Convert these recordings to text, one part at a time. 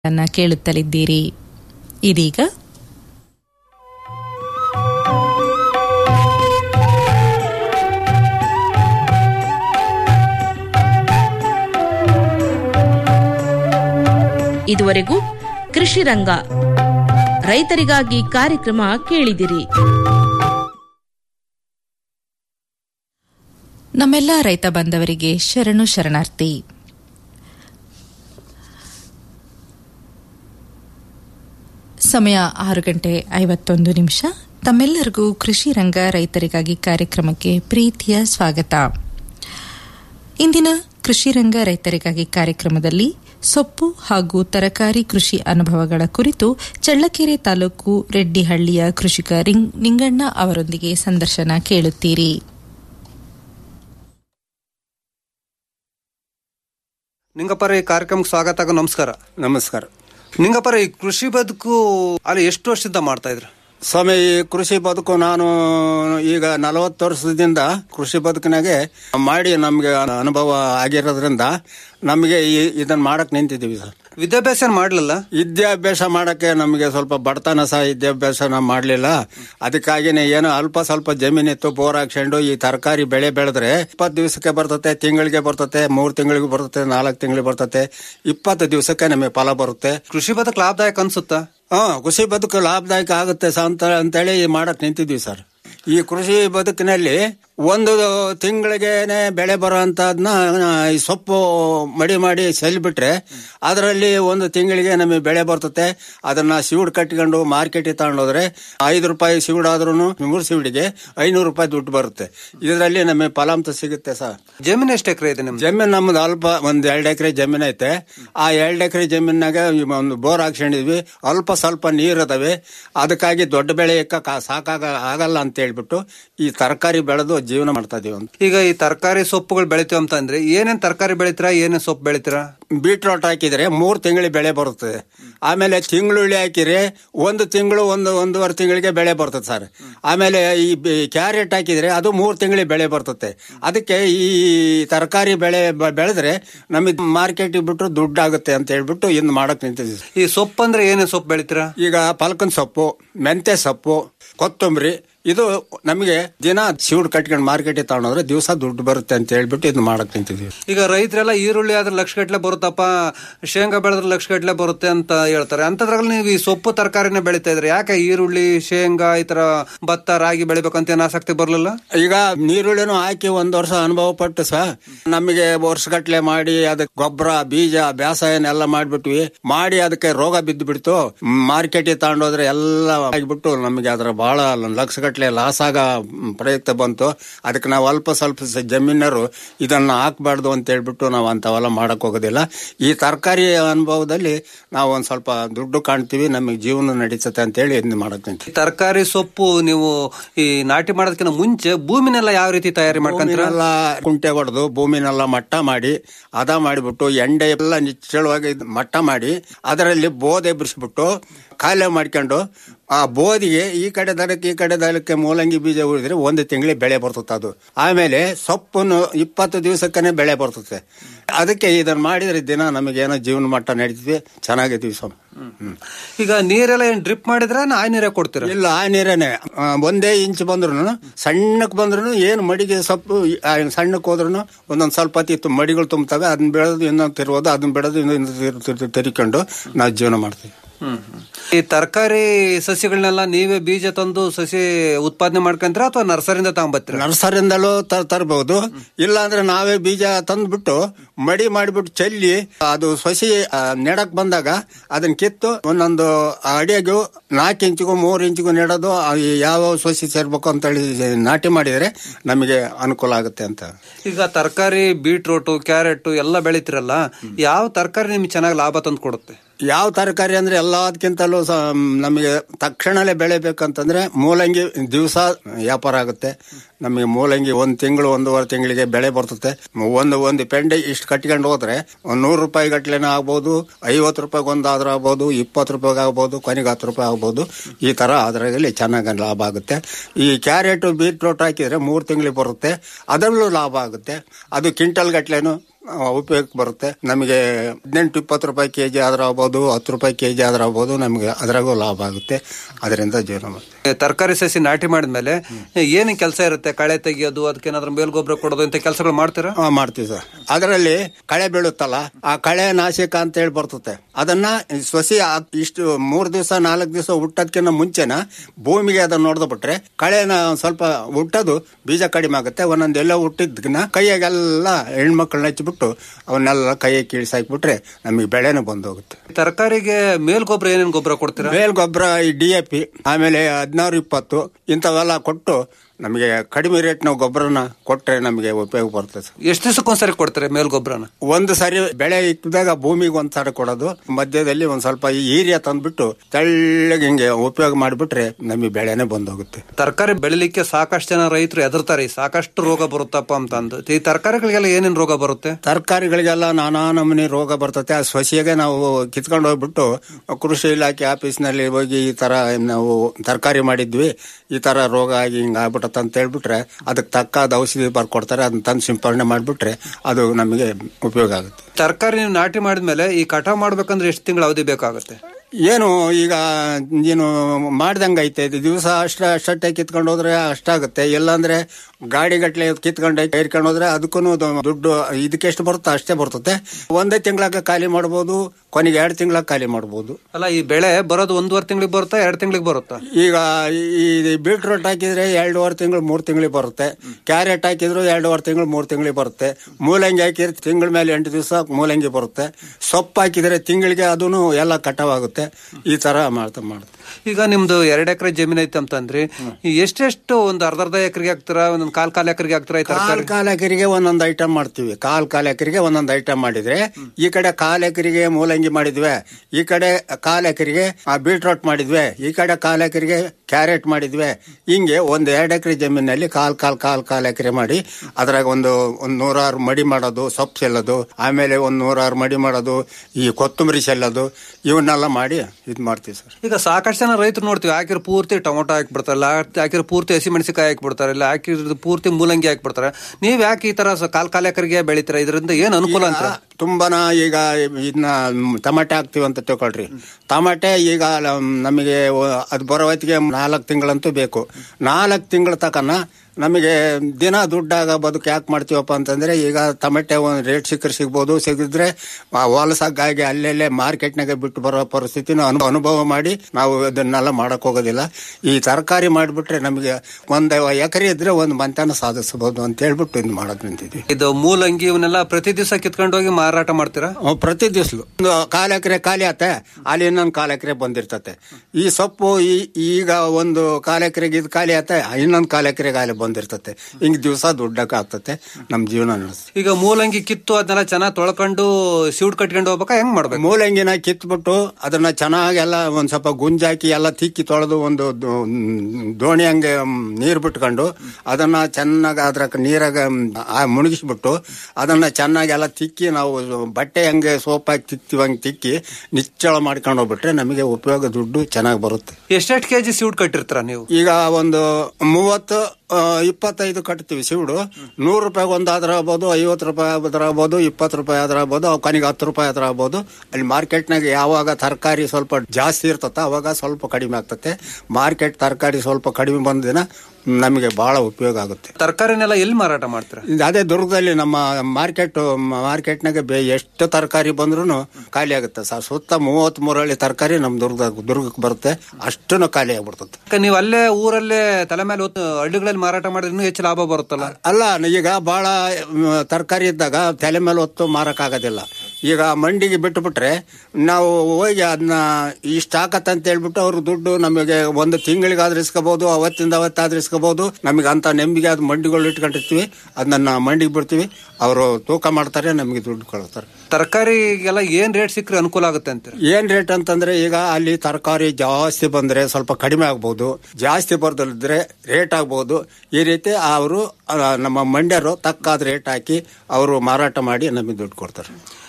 ಅನ್ನ ಕೇಳುತ್ತಲಿದ್ದೀರಿ ಇದೀಗ ಇದುವರೆಗೂ ಕೃಷಿ ರಂಗ ರೈತರಿಗಾಗಿ ಕಾರ್ಯಕ್ರಮ ಕೇಳಿದಿರಿ ನಮ್ಮೆಲ್ಲ ರೈತ ಬಾಂಧವರಿಗೆ ಶರಣು ಶರಣಾರ್ಥಿ ಸಮಯ ಆರು ಗಂಟೆ ಐವತ್ತೊಂದು ನಿಮಿಷ ತಮ್ಮೆಲ್ಲರಿಗೂ ಕೃಷಿ ರಂಗ ರೈತರಿಗಾಗಿ ಕಾರ್ಯಕ್ರಮಕ್ಕೆ ಪ್ರೀತಿಯ ಸ್ವಾಗತ ಇಂದಿನ ಕೃಷಿ ರಂಗ ರೈತರಿಗಾಗಿ ಕಾರ್ಯಕ್ರಮದಲ್ಲಿ ಸೊಪ್ಪು ಹಾಗೂ ತರಕಾರಿ ಕೃಷಿ ಅನುಭವಗಳ ಕುರಿತು ಚಳ್ಳಕೆರೆ ತಾಲೂಕು ರೆಡ್ಡಿಹಳ್ಳಿಯ ಕೃಷಿಕ ರಿಂಗ್- ನಿಂಗಣ್ಣ ಅವರೊಂದಿಗೆ ಸಂದರ್ಶನ ಕೇಳುತ್ತೀರಿ ನಿಂಗಪ್ಪರ ಈ ಕಾರ್ಯಕ್ರಮಕ್ಕೆ ಸ್ವಾಗತ ಆಗೋ ನಮಸ್ಕಾರ ನಮಸ್ಕಾರ ನಿಂಗಪ್ಪರ ಈ ಕೃಷಿ ಬದುಕು ಅಲ್ಲಿ ಎಷ್ಟು ವರ್ಷದಿಂದ ಮಾಡ್ತಾ ಇದ್ರು ಸ್ವಾಮಿ ಈ ಕೃಷಿ ಬದುಕು ನಾನು ಈಗ ನಲವತ್ತು ವರ್ಷದಿಂದ ಕೃಷಿ ಬದುಕಿನಾಗೆ ಮಾಡಿ ನಮ್ಗೆ ಅನುಭವ ಆಗಿರೋದ್ರಿಂದ ನಮಗೆ ಈ- ಇದನ್ನ ಮಾಡಕ್ ನಿಂತಿದ್ದೀವಿ ಸರ್ ವಿದ್ಯಾಭ್ಯಾಸ ಮಾಡ್ಲಿಲ್ಲ ವಿದ್ಯಾಭ್ಯಾಸ ಮಾಡಕ್ಕೆ ನಮಗೆ ಸ್ವಲ್ಪ ಬಡತನ ಸಹ ವಿದ್ಯಾಭ್ಯಾಸ ನಾವು ಮಾಡಲಿಲ್ಲ ಅದಕ್ಕಾಗಿನೇ ಏನೋ ಅಲ್ಪ ಸ್ವಲ್ಪ ಜಮೀನಿತ್ತು ಬೋರ್ ಹಾಕ್ಸ್ಕೊಂಡು ಈ ತರಕಾರಿ ಬೆಳೆ ಬೆಳೆದ್ರೆ ಇಪ್ಪತ್ತು ದಿವಸಕ್ಕೆ ಬರ್ತತೆ ತಿಂಗಳಿಗೆ ಬರ್ತತೆ ಮೂರು ತಿಂಗಳಿಗೂ ಬರ್ತತೆ ನಾಲ್ಕು ತಿಂಗಳಿಗೆ ಬರ್ತತೆ ಇಪ್ಪತ್ತು ದಿವಸಕ್ಕೆ ನಮಗೆ ಫಲ ಬರುತ್ತೆ ಕೃಷಿ ಬದುಕು ಲಾಭದಾಯಕ ಅನ್ಸುತ್ತಾ ಹಾ ಕೃಷಿ ಬದುಕು ಲಾಭದಾಯಕ ಆಗುತ್ತೆ ಸ ಅಂತ ಅಂತೇಳಿ ಮಾಡಕ್ ನಿಂತಿದ್ವಿ ಸರ್ ಈ ಕೃಷಿ ಬದುಕಿನಲ್ಲಿ ಒಂದು ತಿಂಗಳಿಗೆನೆ ಬೆಳೆ ಬರೋಂಥದ್ನ ಈ ಸೊಪ್ಪು ಮಡಿ ಮಾಡಿ ಚೆಲ್ಬಿಟ್ರೆ ಅದರಲ್ಲಿ ಒಂದು ತಿಂಗಳಿಗೆ ನಮಗೆ ಬೆಳೆ ಬರ್ತತೆ ಅದನ್ನ ಸಿವುಡ್ ಕಟ್ಕೊಂಡು ಮಾರ್ಕೆಟಿಗೆ ತಗೊಂಡೋದ್ರೆ ಐದು ರೂಪಾಯಿ ಸಿವುಡ್ ಆದ್ರೂ ಮೂರು ಸಿವುಡಿಗೆ ಐನೂರು ರೂಪಾಯಿ ದುಡ್ಡು ಬರುತ್ತೆ ಇದರಲ್ಲಿ ನಮಗೆ ಫಲಾಂಶ ಸಿಗುತ್ತೆ ಸರ್ ಜಮೀನು ಎಷ್ಟು ಎಕರೆ ಇದೆ ನಿಮ್ದು ಜಮೀನ್ ನಮ್ದು ಅಲ್ಪ ಒಂದ್ ಎರಡ್ ಎಕರೆ ಜಮೀನ್ ಐತೆ ಆ ಎರಡ್ ಎಕರೆ ಜಮೀನಾಗ ಒಂದು ಬೋರ್ ಹಾಕ್ಸ್ಕೊಂಡಿದ್ವಿ ಅಲ್ಪ ಸ್ವಲ್ಪ ನೀರ್ ಅದಾವೆ ಅದಕ್ಕಾಗಿ ದೊಡ್ಡ ಬೆಳೆ ಎಕ್ಕ ಸಾಕಾಗ ಆಗಲ್ಲ ಅಂತ ಹೇಳ್ಬಿಟ್ಟು ಈ ತರಕಾರಿ ಬೆಳೆದು ಜೀವನ ಮಾಡ್ತಾ ಇದೀವಿ ಅಂತ ಈಗ ಈ ತರಕಾರಿ ಸೊಪ್ಪುಗಳು ಬೆಳಿತೀವಿ ಅಂತ ಅಂದ್ರೆ ಏನೇನ್ ತರಕಾರಿ ಬೆಳಿತೀರಾ ಏನೇನ್ ಸೊಪ್ಪು ಬೆಳಿತೀರಾ ಬೀಟ್ರೋಟ್ ಹಾಕಿದ್ರೆ ಮೂರ್ ತಿಂಗಳಿಗೆ ಬೆಳೆ ಬರುತ್ತದೆ ಆಮೇಲೆ ತಿಂಗಳುಳ್ಳಿ ಹಾಕಿದ್ರೆ ಒಂದು ತಿಂಗಳು ಒಂದು ಒಂದೂವರೆ ತಿಂಗಳಿಗೆ ಬೆಳೆ ಬರ್ತದೆ ಸರ್ ಆಮೇಲೆ ಈ ಬೆ- ಕ್ಯಾರೆಟ್ ಹಾಕಿದ್ರೆ ಅದು ಮೂರ್ ತಿಂಗಳಿಗೆ ಬೆಳೆ ಬರ್ತದೆ ಅದಕ್ಕೆ ಈ ತರಕಾರಿ ಬೆಳೆ ಬ- ಬೆಳೆದ್ರೆ ನಮಗೆ ಮಾರ್ಕೆಟ್ ಬಿಟ್ಟು ದುಡ್ಡು ಆಗುತ್ತೆ ಅಂತ ಹೇಳ್ಬಿಟ್ಟು ಇನ್ನು ಮಾಡಕ್ ನಿಂತಿದ್ದೀವಿ ಸರ್. ಈ ಸೊಪ್ಪು ಅಂದ್ರೆ ಏನೇನ್ ಸೊಪ್ಪು ಬೆಳಿತೀರಾ ಈಗ ಪಲ್ಕನ್ ಸೊಪ್ಪು ಮೆಂತೆ ಸೊಪ್ಪು ಕೊತ್ತಂಬರಿ ಇದು ನಮಗೆ ದಿನ ಸಿವುಡ್ ಕಟ್ಕೊಂಡು ಮಾರ್ಕೆಟಿಗೆ ತಗೊಂಡೋದ್ರೆ ದಿವಸ ದುಡ್ಡು ಬರುತ್ತೆ ಅಂತ ಹೇಳ್ಬಿಟ್ಟು ಇದು ಮಾಡಕ್ ನಿಂತಿದ್ದೀವಿ ಈಗ ರೈತರೆಲ್ಲ ಈರುಳ್ಳಿ ಆದ್ರೆ ಲಕ್ಷ ಗಟ್ಲೆ ಬರುತ್ತಪ್ಪ ಶೇಂಗಾ ಬೆಳೆದ್ರೆ ಲಕ್ಷ ಗಟ್ಲೆ ಬರುತ್ತೆ ಅಂತ ಹೇಳ್ತಾರೆ ಅಂತದ್ರಲ್ಲಿ ನೀವು ಈ ಸೊಪ್ಪು ತರಕಾರಿನ ಬೆಳಿತಾ ಇದ್ರಿ ಯಾಕೆ ಈರುಳ್ಳಿ ಶೇಂಗಾ ಈ ತರ ಭತ್ತ ರಾಗಿ ಬೆಳಿಬೇಕಂತ ಏನ್ ಆಸಕ್ತಿ ಬರ್ಲಿಲ್ಲ ಈಗ ನೀರುಳ್ಳಿನೂ ಹಾಕಿ ಒಂದ್ ವರ್ಷ ಅನುಭವ ಪಟ್ಟು ಸಹ ನಮಗೆ ವರ್ಷಗಟ್ಲೆ ಮಾಡಿ ಅದಕ್ಕೆ ಗೊಬ್ಬರ ಬೀಜ ಬೇಸಾಯನೆಲ್ಲ ಮಾಡ್ಬಿಟ್ವಿ ಮಾಡಿ ಅದಕ್ಕೆ ರೋಗ ಬಿದ್ದು ಬಿಡ್ತು ಮಾರ್ಕೆಟಿಗೆ ತಗೊಂಡೋದ್ರೆ ಎಲ್ಲ ಆಗಿಬಿಟ್ಟು ನಮಗೆ ಅದರ ಬಹಳ ಲಕ್ಷಗಟ್ಲೆ ಲಾಸ್ ಆಗ ಪ್ರಯುಕ್ತ ಬಂತು ಅದಕ್ಕೆ ನಾವು ಅಲ್ಪ ಸ್ವಲ್ಪ ಸ- ಜಮೀನರು ಇದನ್ನ ಹಾಕ್ಬಾರ್ದು ಅಂತ ಹೇಳ್ಬಿಟ್ಟು ನಾವು ಅಂತವೆಲ್ಲ ಮಾಡಕ್ ಹೋಗೋದಿಲ್ಲ ಈ ತರಕಾರಿ ಅನುಭವದಲ್ಲಿ ನಾವು ಒಂದ್ ಸ್ವಲ್ಪ ದುಡ್ಡು ಕಾಣ್ತೀವಿ ನಮಗೆ ಜೀವನ ನಡೀತತೆ ಅಂತ ಹೇಳಿ ಇದನ್ನ ಮಾಡಕ್ ನಿಂತೀವಿ ಈ ತರಕಾರಿ ಸೊಪ್ಪು ನೀವು ಈ ನಾಟಿ ಮಾಡೋದಕ್ಕಿಂತ ಮುಂಚೆ ಭೂಮಿನೆಲ್ಲ ಯಾವ ರೀತಿ ತಯಾರಿ ಮಾಡ್ಕೊಂತೀರ ಭೂಮಿನೆಲ್ಲ ಕುಂಟೆ ಹೊಡೆದು ಭೂಮಿನೆಲ್ಲ ಮಟ್ಟ ಮಾಡಿ ಅದ ಮಾಡಿಬಿಟ್ಟು ಎಂಡೆ ಎಲ್ಲ ನಿಚ್ಚಳವಾಗಿ ಇದ್ ಮಟ್ಟ ಮಾಡಿ ಅದರಲ್ಲಿ ಬೋಧೆ ಎಬ್ಬಿಸ್ಬಿಟ್ಟು ಕಾಲೆ ಮಾಡ್ಕೊಂಡು ಆ ಬೋದಿಗೆ ಈ ಕಡೆ ದಳಕ್ಕೆ ಈ ಕಡೆ ದಳಕ್ಕೆ ಮೂಲಂಗಿ ಬೀಜ ಉಳಿದ್ರೆ ಒಂದು ತಿಂಗಳಿಗೆ ಬೆಳೆ ಬರ್ತದೆ ಅದು ಆಮೇಲೆ ಸೊಪ್ಪನ್ನು ಇಪ್ಪತ್ತು ದಿವಸಕ್ಕನೆ ಬೆಳೆ ಬರ್ತದೆ ಅದಕ್ಕೆ ಇದನ್ನ ಮಾಡಿದ್ರೆ ದಿನ ನಮಗೇನೋ ಜೀವನ ಮಟ್ಟ ನಡೀತೀವಿ ಚೆನ್ನಾಗಿದ್ದೀವಿ ಸ್ವಾಮಿ ಹ್ಮ್. ಈಗ ನೀರೆಲ್ಲ ಏನ್ ಡ್ರಿಪ್ ಮಾಡಿದ್ರ ಆ ನೀರೇ ಕೊಡ್ತೀರ ಇಲ್ಲ ಆ ನೀರೇನೆ ಆ, ಒಂದೇ ಇಂಚ್ ಬಂದ್ರು ಸಣ್ಣಕ್ ಬಂದ್ರು ಏನು ಮಡಿಗೆ ಸೊಪ್ಪು ಆ, ಸಣ್ಣಕ್ ಹೋದ್ರು ಒಂದೊಂದ್ ಸ್ವಲ್ಪ ಹೊತ್ತಿತ್ತು ಮಡಿಗಳು ತುಂಬುತ್ತವೆ ಅದನ್ನ ಬೆಳೆದು ಇನ್ನೊಂದು ತಿರುವುದು ಅದನ್ನ ಬೆಳೆದು ಇನ್ನೊಂದು ತಿರು- ತಿರು- ತಿರ್ಕೊಂಡು ನಾವು ಜೀವನ ಮಾಡ್ತೀವಿ ಈ ತರಕಾರಿ ಸಸ್ಯಗಳನ್ನೆಲ್ಲ ನೀವೇ ಬೀಜ ತಂದು ಸಸಿ ಉತ್ಪಾದನೆ ಮಾಡ್ಕೊಂತೀರ ಅಥವಾ ನರ್ಸರಿಯಿಂದ ತಗೊಂಬತ್ತೀರ ನರ್ಸರಿಂದಲೂ ತ- ತರ್ಬಹುದು ಇಲ್ಲ ಅಂದ್ರೆ ನಾವೇ ಬೀಜ ತಂದ್ಬಿಟ್ಟು ಮಡಿ ಮಾಡಿಬಿಟ್ಟು ಚೆಲ್ಲಿ ಅದು ಸಸಿ ಆ, ನೆಡಕ್ ಬಂದಾಗ ಅದನ್ನ ಕಿತ್ತು ಒಂದೊಂದು ಅಡಿಯಾಗೂ ನಾಲ್ಕು ಇಂಚಿಗೂ ಮೂರು ಇಂಚಿಗೂ ನೆಡೋದು ಆ, ಯಾವ ಸಸಿ ಸೇರ್ಬೇಕು ಅಂತ ಹೇಳಿ ನಾಟಿ ಮಾಡಿದ್ರೆ ನಮಗೆ ಅನುಕೂಲ ಆಗುತ್ತೆ ಅಂತ ಈಗ ತರಕಾರಿ ಬೀಟ್ರೂಟ್ ಕ್ಯಾರೆಟ್ ಎಲ್ಲ ಬೆಳಿತಿರಲ್ಲ ಯಾವ ತರಕಾರಿ ನಿಮ್ಗೆ ಚೆನ್ನಾಗಿ ಲಾಭ ತಂದು ಕೊಡುತ್ತೆ ಯಾವ ತರಕಾರಿ ಅಂದ್ರೆ ಎಲ್ಲದಕ್ಕಿಂತಲೂ ಸ- ನಮಗೆ ತಕ್ಷಣಲೇ ಬೆಳೆಬೇಕಂತಂದ್ರೆ ಮೂಲಂಗಿ ದಿವಸ ವ್ಯಾಪಾರ ಆಗುತ್ತೆ ನಮಗೆ ಮೂಲಂಗಿ ಒಂದ್ ತಿಂಗಳು ಒಂದೂವರೆ ತಿಂಗಳಿಗೆ ಬೆಳೆ ಬರ್ತದೆ ಒಂದು ಒಂದು ಪೆಂಡೆ ಇಷ್ಟು ಕಟ್ಕೊಂಡು ಹೋದ್ರೆ ಒಂದ್ ನೂರು ರೂಪಾಯಿ ಗಟ್ಲೆನ ಆಗ್ಬೋದು ಐವತ್ತು ರೂಪಾಯಿಗೆ ಒಂದು ಆದ್ರೂ ಆಗ್ಬೋದು ಇಪ್ಪತ್ತು ರೂಪಾಯಿಗೆ ಆಗ್ಬೋದು ಕೊನೆಗೆ ಹತ್ತು ರೂಪಾಯಿ ಆಗ್ಬೋದು ಈ ತರ ಅದರಲ್ಲಿ ಚೆನ್ನಾಗಿ ಲಾಭ ಆಗುತ್ತೆ ಈ ಕ್ಯಾರೆಟ್ ಬೀಟ್ರೋಟ್ ಹಾಕಿದ್ರೆ ಮೂರು ತಿಂಗಳಿಗೆ ಬರುತ್ತೆ ಅದರಲ್ಲೂ ಲಾಭ ಆಗುತ್ತೆ ಅದು ಕ್ವಿಂಟಲ್ ಗಟ್ಲೆನು ಆ, ಉಪಯೋಗಕ್ಕೆ ಬರುತ್ತೆ ನಮಗೆ ಹದಿನೆಂಟು ಇಪ್ಪತ್ತು ರೂಪಾಯಿ ಕೆಜಿ ಆದ್ರೂ ಆಗ್ಬೋದು ಹತ್ತು ರೂಪಾಯಿ ಕೆಜಿ ಆದ್ರೂ ಆಗ್ಬೋದು ನಮಗೆ ಅದರಾಗೂ ಲಾಭ ಆಗುತ್ತೆ ಅದರಿಂದ ಜೀವನ ಮಾಡ್ತೀವಿ ತರಕಾರಿ ಸಸಿ ನಾಟಿ ಮಾಡಿದ್ಮೇಲೆ ಏನ್ ಕೆಲಸ ಇರುತ್ತೆ ಕಳೆ ತೆಗಿಯೋದು ಅದಕ್ಕೇನಾದ್ರೂ ಮೇಲ್ಗೊಬ್ಬರ ಕೊಡೋದು ಇಂಥ ಕೆಲಸಗಳು ಮಾಡ್ತೀರಾ ಆ, ಮಾಡ್ತೀವಿ ಸರ್ ಅದರಲ್ಲಿ ಕಳೆ ಬೀಳುತ್ತಲ್ಲ ಆ ಕಳೆ ನಾಶಕ ಅಂತ ಹೇಳಿ ಬರ್ತದೆ ಅದನ್ನ ಸಸಿ ಆ- ಇಷ್ಟು ಮೂರ್ ದಿವಸ ನಾಲ್ಕು ದಿವಸ ಹುಟ್ಟೋದಕ್ಕಿಂತ ಮುಂಚೆನ ಭೂಮಿಗೆ ಅದನ್ನ ನೋಡ್ದು ಬಿಟ್ರೆ ಕಳೆನ ಸ್ವಲ್ಪ ಹುಟ್ಟೋದು ಬೀಜ ಕಡಿಮೆ ಆಗುತ್ತೆ ಒಂದೊಂದು ಎಲ್ಲ ಹುಟ್ಟಿದ್ನ ಕೈಯಾಗೆಲ್ಲ ಹೆಣ್ಮಕ್ಳನ್ನ ಹಚ್ಚಿಬಿಟ್ಟು ಅವನ್ನೆಲ್ಲ ಕೈಯಾಗ ಕೀಳ್ಸಾಕ್ಬಿಟ್ರೆ ನಮಗೆ ಬೆಳೆನೂ ಬಂದೋಗುತ್ತೆ ತರಕಾರಿಗೆ ಮೇಲ್ಗೊಬ್ಬರ ಏನೇನ್ ಗೊಬ್ಬರ ಕೊಡ್ತೀರಾ ಮೇಲ್ ಗೊಬ್ಬರ ಈ ಡಿ ಎ ಪಿ ಆಮೇಲೆ ಹದಿನಾರು ಇಪ್ಪತ್ತು ಇಂಥವೆಲ್ಲ ಕೊಟ್ಟು ನಮಗೆ ಕಡಿಮೆ ರೇಟ್ನ ಗೊಬ್ಬರನ ಕೊಟ್ರೆ ನಮಗೆ ಉಪಯೋಗ ಬರ್ತದೆ ಸರ್ ಎಷ್ಟು ದಿವಸಕ್ಕೊಂದ್ಸರಿ ಕೊಡ್ತಾರೆ ಮೇಲ್ಗೊಬ್ಬರನ ಒಂದು ಸರಿ ಬೆಳೆ ಇಕ್ಕಿದಾಗ ಭೂಮಿಗೆ ಒಂದ್ ಸಾರಿ ಕೊಡೋದು ಮಧ್ಯದಲ್ಲಿ ಒಂದ್ ಸ್ವಲ್ಪ ಈ ಯೂರಿಯಾ ತಂದ್ಬಿಟ್ಟು ತೆಳ್ಳಗೆ ಹಿಂಗೆ ಉಪಯೋಗ ಮಾಡಿಬಿಟ್ರೆ ನಮಗೆ ಬೆಳೆನೇ ಬಂದೋಗುತ್ತೆ ತರಕಾರಿ ಬೆಳಿಲಿಕ್ಕೆ ಸಾಕಷ್ಟು ಜನ ರೈತರು ಎದುರ್ತಾರೆ ಈ ಸಾಕಷ್ಟು ರೋಗ ಬರುತ್ತಪ್ಪ ಅಂತ ಅಂದು ಈ ತರಕಾರಿಗಳಿಗೆಲ್ಲ ಏನೇನ್ ರೋಗ ಬರುತ್ತೆ ತರಕಾರಿಗಳಿಗೆಲ್ಲ ನಾನಾ ನಮೂನಿ ರೋಗ ಬರ್ತತೆ ಆ ಸಸಿಯಾಗೆ ನಾವು ಕಿತ್ಕೊಂಡು ಹೋಗ್ಬಿಟ್ಟು ಕೃಷಿ ಇಲಾಖೆ ಆಫೀಸ್ನಲ್ಲಿ ಹೋಗಿ ಈ ತರ ನಾವು ತರಕಾರಿ ಮಾಡಿದ್ವಿ ಈ ತರ ರೋಗ ಆಗಿ ಹಿಂಗ ಆಗ್ಬಿಟ್ಟತ್ತ ಅಂತ ಹೇಳ್ಬಿಟ್ರೆ ಅದಕ್ಕೆ ತಕ್ಕಾದ ಔಷಧಿ ಬರ್ಕೊಡ್ತಾರೆ ಅದನ್ನ ತಂದು ಸಿಂಪರಣೆ ಮಾಡಿಬಿಟ್ರೆ ಅದು ನಮಗೆ ಉಪಯೋಗ ಆಗುತ್ತೆ ತರಕಾರಿ ನೀವು ನಾಟಿ ಮಾಡಿದ್ಮೇಲೆ ಈ ಕಟಾವ್ ಮಾಡ್ಬೇಕಂದ್ರೆ ಎಷ್ಟು ತಿಂಗಳ ಅವಧಿ ಬೇಕಾಗುತ್ತೆ ಏನು ಈಗ ನೀನು ಮಾಡ್ದಂಗ ಐತೆ ದಿವಸ ಅಷ್ಟ ಅಷ್ಟೇ ಕಿತ್ಕೊಂಡು ಹೋದ್ರೆ ಅಷ್ಟಾಗುತ್ತೆ ಇಲ್ಲಾಂದ್ರೆ ಗಾಡಿ ಗಟ್ಲೆ ಕಿತ್ಕೊಂಡು ಹೇರ್ಕೊಂಡು ಹೋದ್ರೆ ಅದಕ್ಕೂ ದುಡ್ಡು ಇದಕ್ಕೆ ಎಷ್ಟು ಬರುತ್ತೋ ಅಷ್ಟೇ ಬರ್ತದೆ ಒಂದೇ ತಿಂಗಳಾಗ ಖಾಲಿ ಮಾಡ್ಬೋದು ಕೊನೆಗೆ ಎರಡು ತಿಂಗಳಾಗ ಖಾಲಿ ಮಾಡ್ಬೋದು ಅಲ್ಲ ಈ ಬೆಳೆ ಬರೋದು ಒಂದೂವರೆ ತಿಂಗಳಿಗೆ ಬರುತ್ತಾ ಎರಡು ತಿಂಗಳಿಗೆ ಬರುತ್ತಾ ಈಗ ಈ ಬೀಟ್ರೂಟ್ ಹಾಕಿದ್ರೆ ಎರಡೂವರೆ ತಿಂಗಳು ಮೂರು ತಿಂಗಳಿಗೆ ಬರುತ್ತೆ ಕ್ಯಾರೆಟ್ ಹಾಕಿದ್ರು ಎರಡೂವರೆ ತಿಂಗಳು ಮೂರು ತಿಂಗಳಿಗೆ ಬರುತ್ತೆ ಮೂಲಂಗಿ ಹಾಕಿದ್ರೆ ತಿಂಗಳ ಮೇಲೆ ಎಂಟು ದಿವಸ ಮೂಲಂಗಿ ಬರುತ್ತೆ ಸೊಪ್ಪು ಹಾಕಿದ್ರೆ ತಿಂಗಳಿಗೆ ಅದೂ ಎಲ್ಲ ಕಟಾವಾಗುತ್ತೆ ಈ ತರ ಮಾಡ್ತಾ ಮಾಡ್ತಾ ಈಗ ನಿಮ್ದು ಎರಡ್ ಎಕರೆ ಜಮೀನ್ ಐತೆ ಅಂತಂದ್ರಿ ಈ ಎಷ್ಟೆಷ್ಟು ಒಂದು ಅರ್ಧ ಅರ್ಧ ಎಕರೆಗೆ ಹಾಕ್ತೀರಾ ಒಂದೊಂದು ಕಾಲ್ ಕಾಲ್ ಎಕರೆಗೆ ಹಾಕ್ತೀರಾ ಈ ಕಾಲ್ ತರಕಾರಿ ಕಾಲ್ ಎಕರೆಗೆ ಒಂದೊಂದು ಐಟಮ್ ಮಾಡ್ತೀವಿ ಕಾಲ್ ಕಾಲ್ ಎಕರೆಗೆ ಒಂದೊಂದು ಐಟಮ್ ಮಾಡಿದ್ರೆ ಈ ಕಡೆ ಕಾಲ್ ಎಕರೆಗೆ ಮೂಲಂಗಿ ಮಾಡಿದ್ವಿ ಈ ಕಡೆ ಕಾಲ್ ಎಕರೆಗೆ ಬೀಟ್ರೋಟ್ ಮಾಡಿದ್ವಿ ಈ ಕಡೆ ಕಾಲ್ ಎಕರೆಗೆ ಕ್ಯಾರೆಟ್ ಮಾಡಿದ್ವಿ ಹಿಂಗೆ ಒಂದ್ ಎರಡು ಎಕರೆ ಜಮೀನಲ್ಲಿ ಕಾಲ್ ಕಾಲ್ ಕಾಲ್ ಕಾಲ್ ಎಕರೆ ಮಾಡಿ ಅದ್ರಾಗ ಒಂದು ಒಂದ್ ನೂರಾರು ಮಡಿ ಮಾಡೋದು ಸೊಪ್ಪು ಚೆಲ್ಲೋದು ಆಮೇಲೆ ಒಂದ್ ನೂರಾರು ಮಡಿ ಮಾಡೋದು ಈ ಕೊತ್ತಂಬರಿ ಚೆಲ್ಲೋದು ಇವನ್ನೆಲ್ಲ ಮಾಡಿ ಇದ್ ಮಾಡ್ತೀವಿ ಸರ್ ಈಗ ಸಾಕಷ್ಟು ಜನ ರೈತರು ನೋಡ್ತೀವಿ ಹಾಕಿರೋ ಪೂರ್ತಿ ಟೊಮೊಟೊ ಹಾಕ್ಬಿಡ್ತಾರೆ ಇಲ್ಲ ಹಾಕಿರೋ ಪೂರ್ತಿ ಹಸಿಮೆಣಸಿಕಾಯಿ ಹಾಕ್ಬಿಡ್ತಾರೆ ಇಲ್ಲ ಹಾಕಿರೋದು ಪೂರ್ತಿ ಮೂಲಂಗಿ ಹಾಕ್ಬಿಡ್ತಾರೆ ನೀವ್ ಯಾಕೆ ಈ ತರ ಸ- ಕಾಲ್ ಕಾಲ್ ಎಕರೆಗೆ ಬೆಳಿತೀರಾ ಇದರಿಂದ ಏನ್ ಅನುಕೂಲ ಅಂತ ತುಂಬಾನ ಈಗ ಇದನ್ನ ಟಮಾಟೆ ಹಾಕ್ತಿವಿ ಅಂತ ತಿಳ್ಕೊಳ್ರಿ ಟಮಾಟೆ ಈಗ ನಮ್- ನಮಗೆ ಒ- ಅದು ಬರೋ ಹೊತ್ತಿಗೆ ನಾಲ್ಕು ತಿಂಗಳಂತೂ ಬೇಕು ನಾಲ್ಕು ತಿಂಗಳ ತಕನ ನಮಗೆ ದಿನ ದುಡ್ಡಾಗ ಬದುಕು ಯಾಕೆ ಮಾಡ್ತೀವಪ್ಪ ಅಂತಂದ್ರೆ ಈಗ ಟಮಾಟೆ ಒಂದು ರೇಟ್ ಸಿಕ್ಕರೆ ಸಿಗ್ಬೋದು ಸಿಗಿದ್ರೆ ವಲಸಾಗಿ ಅಲ್ಲೆಲ್ಲೇ ಮಾರ್ಕೆಟ್ನಾಗ ಬಿಟ್ಟು ಬರೋ ಪರಿಸ್ಥಿತಿನ ಅನು- ಅನುಭವ ಮಾಡಿ ನಾವು ಅದನ್ನೆಲ್ಲ ಮಾಡಕ್ ಹೋಗೋದಿಲ್ಲ ಈ ತರಕಾರಿ ಮಾಡಿಬಿಟ್ರೆ ನಮಗೆ ಒಂದು ಎಕರೆ ಇದ್ರೆ ಒಂದು ಮಂತನ ಸಾಧಿಸಬಹುದು ಅಂತ ಹೇಳ್ಬಿಟ್ಟು ಇದು ಮಾಡೋದು ನಿಂತಿದ್ವಿ ಇದು ಮೂಲಂಗಿ ಇವನ್ನೆಲ್ಲ ಪ್ರತಿ ದಿವಸ ಕಿತ್ಕೊಂಡು ಹೋಗಿ ಮಾರಾಟ ಮಾಡ್ತೀರಾ ಅವ್ ಪ್ರತಿ ದಿವ್ಸಲು ಒಂದು ಕಾಲು ಎಕರೆ ಖಾಲಿ ಆತೆ ಅಲ್ಲಿ ಇನ್ನೊಂದು ಕಾಲು ಎಕರೆ ಬಂದಿರ್ತತೆ ಈ ಸೊಪ್ಪು ಈ ಈಗ ಒಂದು ಕಾಲು ಎಕರೆಗೆ ಇದು ಖಾಲಿ ಆತೆ ಇನ್ನೊಂದು ಕಾಲು ಎಕರೆಗೆ ಅಲ್ಲಿ ಬಂದಿರ್ತತೆ ಹಿಂಗ್ ದಿವಸ ದುಡ್ಡಕ್ಕೆ ಆಗ್ತತೆ ನಮ್ ಜೀವನ ನಡೆಸ್ತೀವಿ ಈಗ ಮೂಲಂಗಿ ಕಿತ್ತು ಅದನ್ನೆಲ್ಲ ಚೆನ್ನಾಗಿ ತೊಳ್ಕೊಂಡು ಸಿউಡ್ ಕಟ್ಕೊಂಡು ಹೋಗ್ಬೇಕಾ ಹೆಂಗ್ ಮಾಡ್ಬೇಕು ಮೂಲಂಗಿನ ಕಿತ್ಬಿಟ್ಟು ಅದನ್ನ ಚೆನ್ನಾಗೆಲ್ಲ ಒಂದ್ ಸ್ವಲ್ಪ ಗುಂಜಾಕಿ ಎಲ್ಲ ತಿಕ್ಕಿ ತೊಳೆದು ಒಂದು ದೋ- ದೋಣಿ ಹಂಗೆ ನೀರು ಬಿಟ್ಕೊಂಡು ಅದನ್ನ ಚೆನ್ನಾಗಿ ಅದ್ರ ನೀರಾಗ ಆ ಮುಳುಗಿಸ್ಬಿಟ್ಟು ಅದನ್ನ ಚೆನ್ನಾಗಿ ಎಲ್ಲ ತಿಕ್ಕಿ ನಾವು ಬಟ್ಟೆ ಹಂಗೆ ಸೋಪ್ ಹಾಕಿ ತಿಕ್ತಿವಿ ಹಂಗೆ ತಿಕ್ಕಿ ನಿಚ್ಚಳ ಮಾಡ್ಕೊಂಡು ಹೋಗ್ಬಿಟ್ರೆ ನಮಗೆ ಉಪಯೋಗ ದುಡ್ಡು ಚೆನ್ನಾಗಿ ಬರುತ್ತೆ ಎಷ್ಟೆಷ್ಟು ಕೆಜಿ ಸಿউಡ್ ಕಟ್ಟಿರ್ತೀರಾ ನೀವು ಈಗ ಒಂದು ಮೂವತ್ತು ಆ, ಇಪ್ಪತ್ತೈದು ಕಟ್ತೀವಿ ಸಿವುಡು ನೂರು ರೂಪಾಯಿ ಒಂದು ಆದ್ರ ಆಗ್ಬೋದು ಐವತ್ತು ರೂಪಾಯಿ ಆದ್ರ ಆಗ್ಬೋದು ಇಪ್ಪತ್ತು ರೂಪಾಯಿ ಆದ್ರ ಆಗ್ಬೋದು ಅವ್ ಕೊನೆಗೆ ಹತ್ತು ರೂಪಾಯಿ ಆದ್ರ ಆಗ್ಬೋದು ಅಲ್ಲಿ ಮಾರ್ಕೆಟ್ನಾಗ ಯಾವಾಗ ತರಕಾರಿ ಸ್ವಲ್ಪ ಜಾಸ್ತಿ ಇರ್ತತ ಅವಾಗ ಸ್ವಲ್ಪ ಕಡಿಮೆ ಆಗ್ತತೆ ಮಾರ್ಕೆಟ್ ತರಕಾರಿ ಸ್ವಲ್ಪ ಕಡಿಮೆ ಬಂದ ದಿನ ನಮಗೆ ಬಹಳ ಉಪಯೋಗ ಆಗುತ್ತೆ ತರಕಾರಿನೆಲ್ಲ ಎಲ್ಲಿ ಮಾರಾಟ ಮಾಡ್ತೀರಾ ಇದು ಅದೇ ದುರ್ಗದಲ್ಲಿ ನಮ್ಮ ಮಾರ್ಕೆಟ್ ಮಾರ್ಕೆಟ್ನಾಗ ಬೇ ಎಷ್ಟು ತರಕಾರಿ ಬಂದ್ರು ಖಾಲಿ ಆಗುತ್ತೆ ಸರ್ ಸುತ್ತ ಮೂವತ್ತ್ ಮೂರಳ್ಳಿ ತರಕಾರಿ ನಮ್ಮ ದುರ್ಗ ದುರ್ಗಕ್ಕೆ ಬರುತ್ತೆ ಅಷ್ಟನ್ನು ಖಾಲಿ ಆಗ್ಬಿಡ್ತದೆ ಈಗ ನೀವು ಅಲ್ಲೇ ಊರಲ್ಲೇ ತಲೆ ಮೇಲೆ ಹೊತ್ತು ಹಳ್ಳಿಗಳಲ್ಲಿ ಮಾರಾಟ ಮಾಡಿದ್ರೆ ಇನ್ನೂ ಹೆಚ್ಚು ಲಾಭ ಬರುತ್ತಲ್ಲ ಅಲ್ಲ ಈಗ ಬಹಳ ತರಕಾರಿ ಇದ್ದಾಗ ತಲೆ ಮೇಲೆ ಹೊತ್ತು ಮಾರಕ್ ಆಗೋದಿಲ್ಲ ಈಗ ಮಂಡಿಗೆ ಬಿಟ್ಟು ಬಿಟ್ರೆ ನಾವು ಹೋಗಿ ಅದನ್ನ ಇಷ್ಟ ಆಕತ್ತಂತ ಹೇಳ್ಬಿಟ್ಟು ಅವ್ರು ದುಡ್ಡು ನಮಗೆ ಒಂದು ತಿಂಗಳಿಗಾದ್ರೆ ಇಸ್ಕೋಬಹುದು ಅವತ್ತಿಂದ ಅವತ್ತಾದ್ರೆ ಇಸ್ಕೋಬಹುದು ನಮಗೆ ಅಂತ ನೆಂಬಿಗೆ ಅದು ಮಂಡಿಗಳು ಇಟ್ಕೊಂಡಿರ್ತೀವಿ ಅದನ್ನ ಮಂಡಿಗೆ ಬಿಡ್ತೀವಿ ಅವರು ತೂಕ ಮಾಡ್ತಾರೆ ನಮಗೆ ದುಡ್ಡು ಕೊಡ್ತಾರೆ ತರಕಾರಿಗೆಲ್ಲ ಏನ್ ರೇಟ್ ಸಿಕ್ಕರೆ ಅನುಕೂಲ ಆಗುತ್ತೆ ಅಂತೀರ ಏನ್ ರೇಟ್ ಅಂತಂದ್ರೆ ಈಗ ಅಲ್ಲಿ ತರಕಾರಿ ಜಾಸ್ತಿ ಬಂದ್ರೆ ಸ್ವಲ್ಪ ಕಡಿಮೆ ಆಗ್ಬಹುದು ಜಾಸ್ತಿ ಬರ್ದಲ್ಲಿದ್ರೆ ರೇಟ್ ಆಗ್ಬಹುದು ಈ ರೀತಿ ಅವರು ನಮ್ಮ ಮಂಡ್ಯರು ತಕ್ಕಾದ ರೇಟ್ ಹಾಕಿ ಅವರು ಮಾರಾಟ ಮಾಡಿ ನಮಗೆ ದುಡ್ಡು ಕೊಡ್ತಾರೆ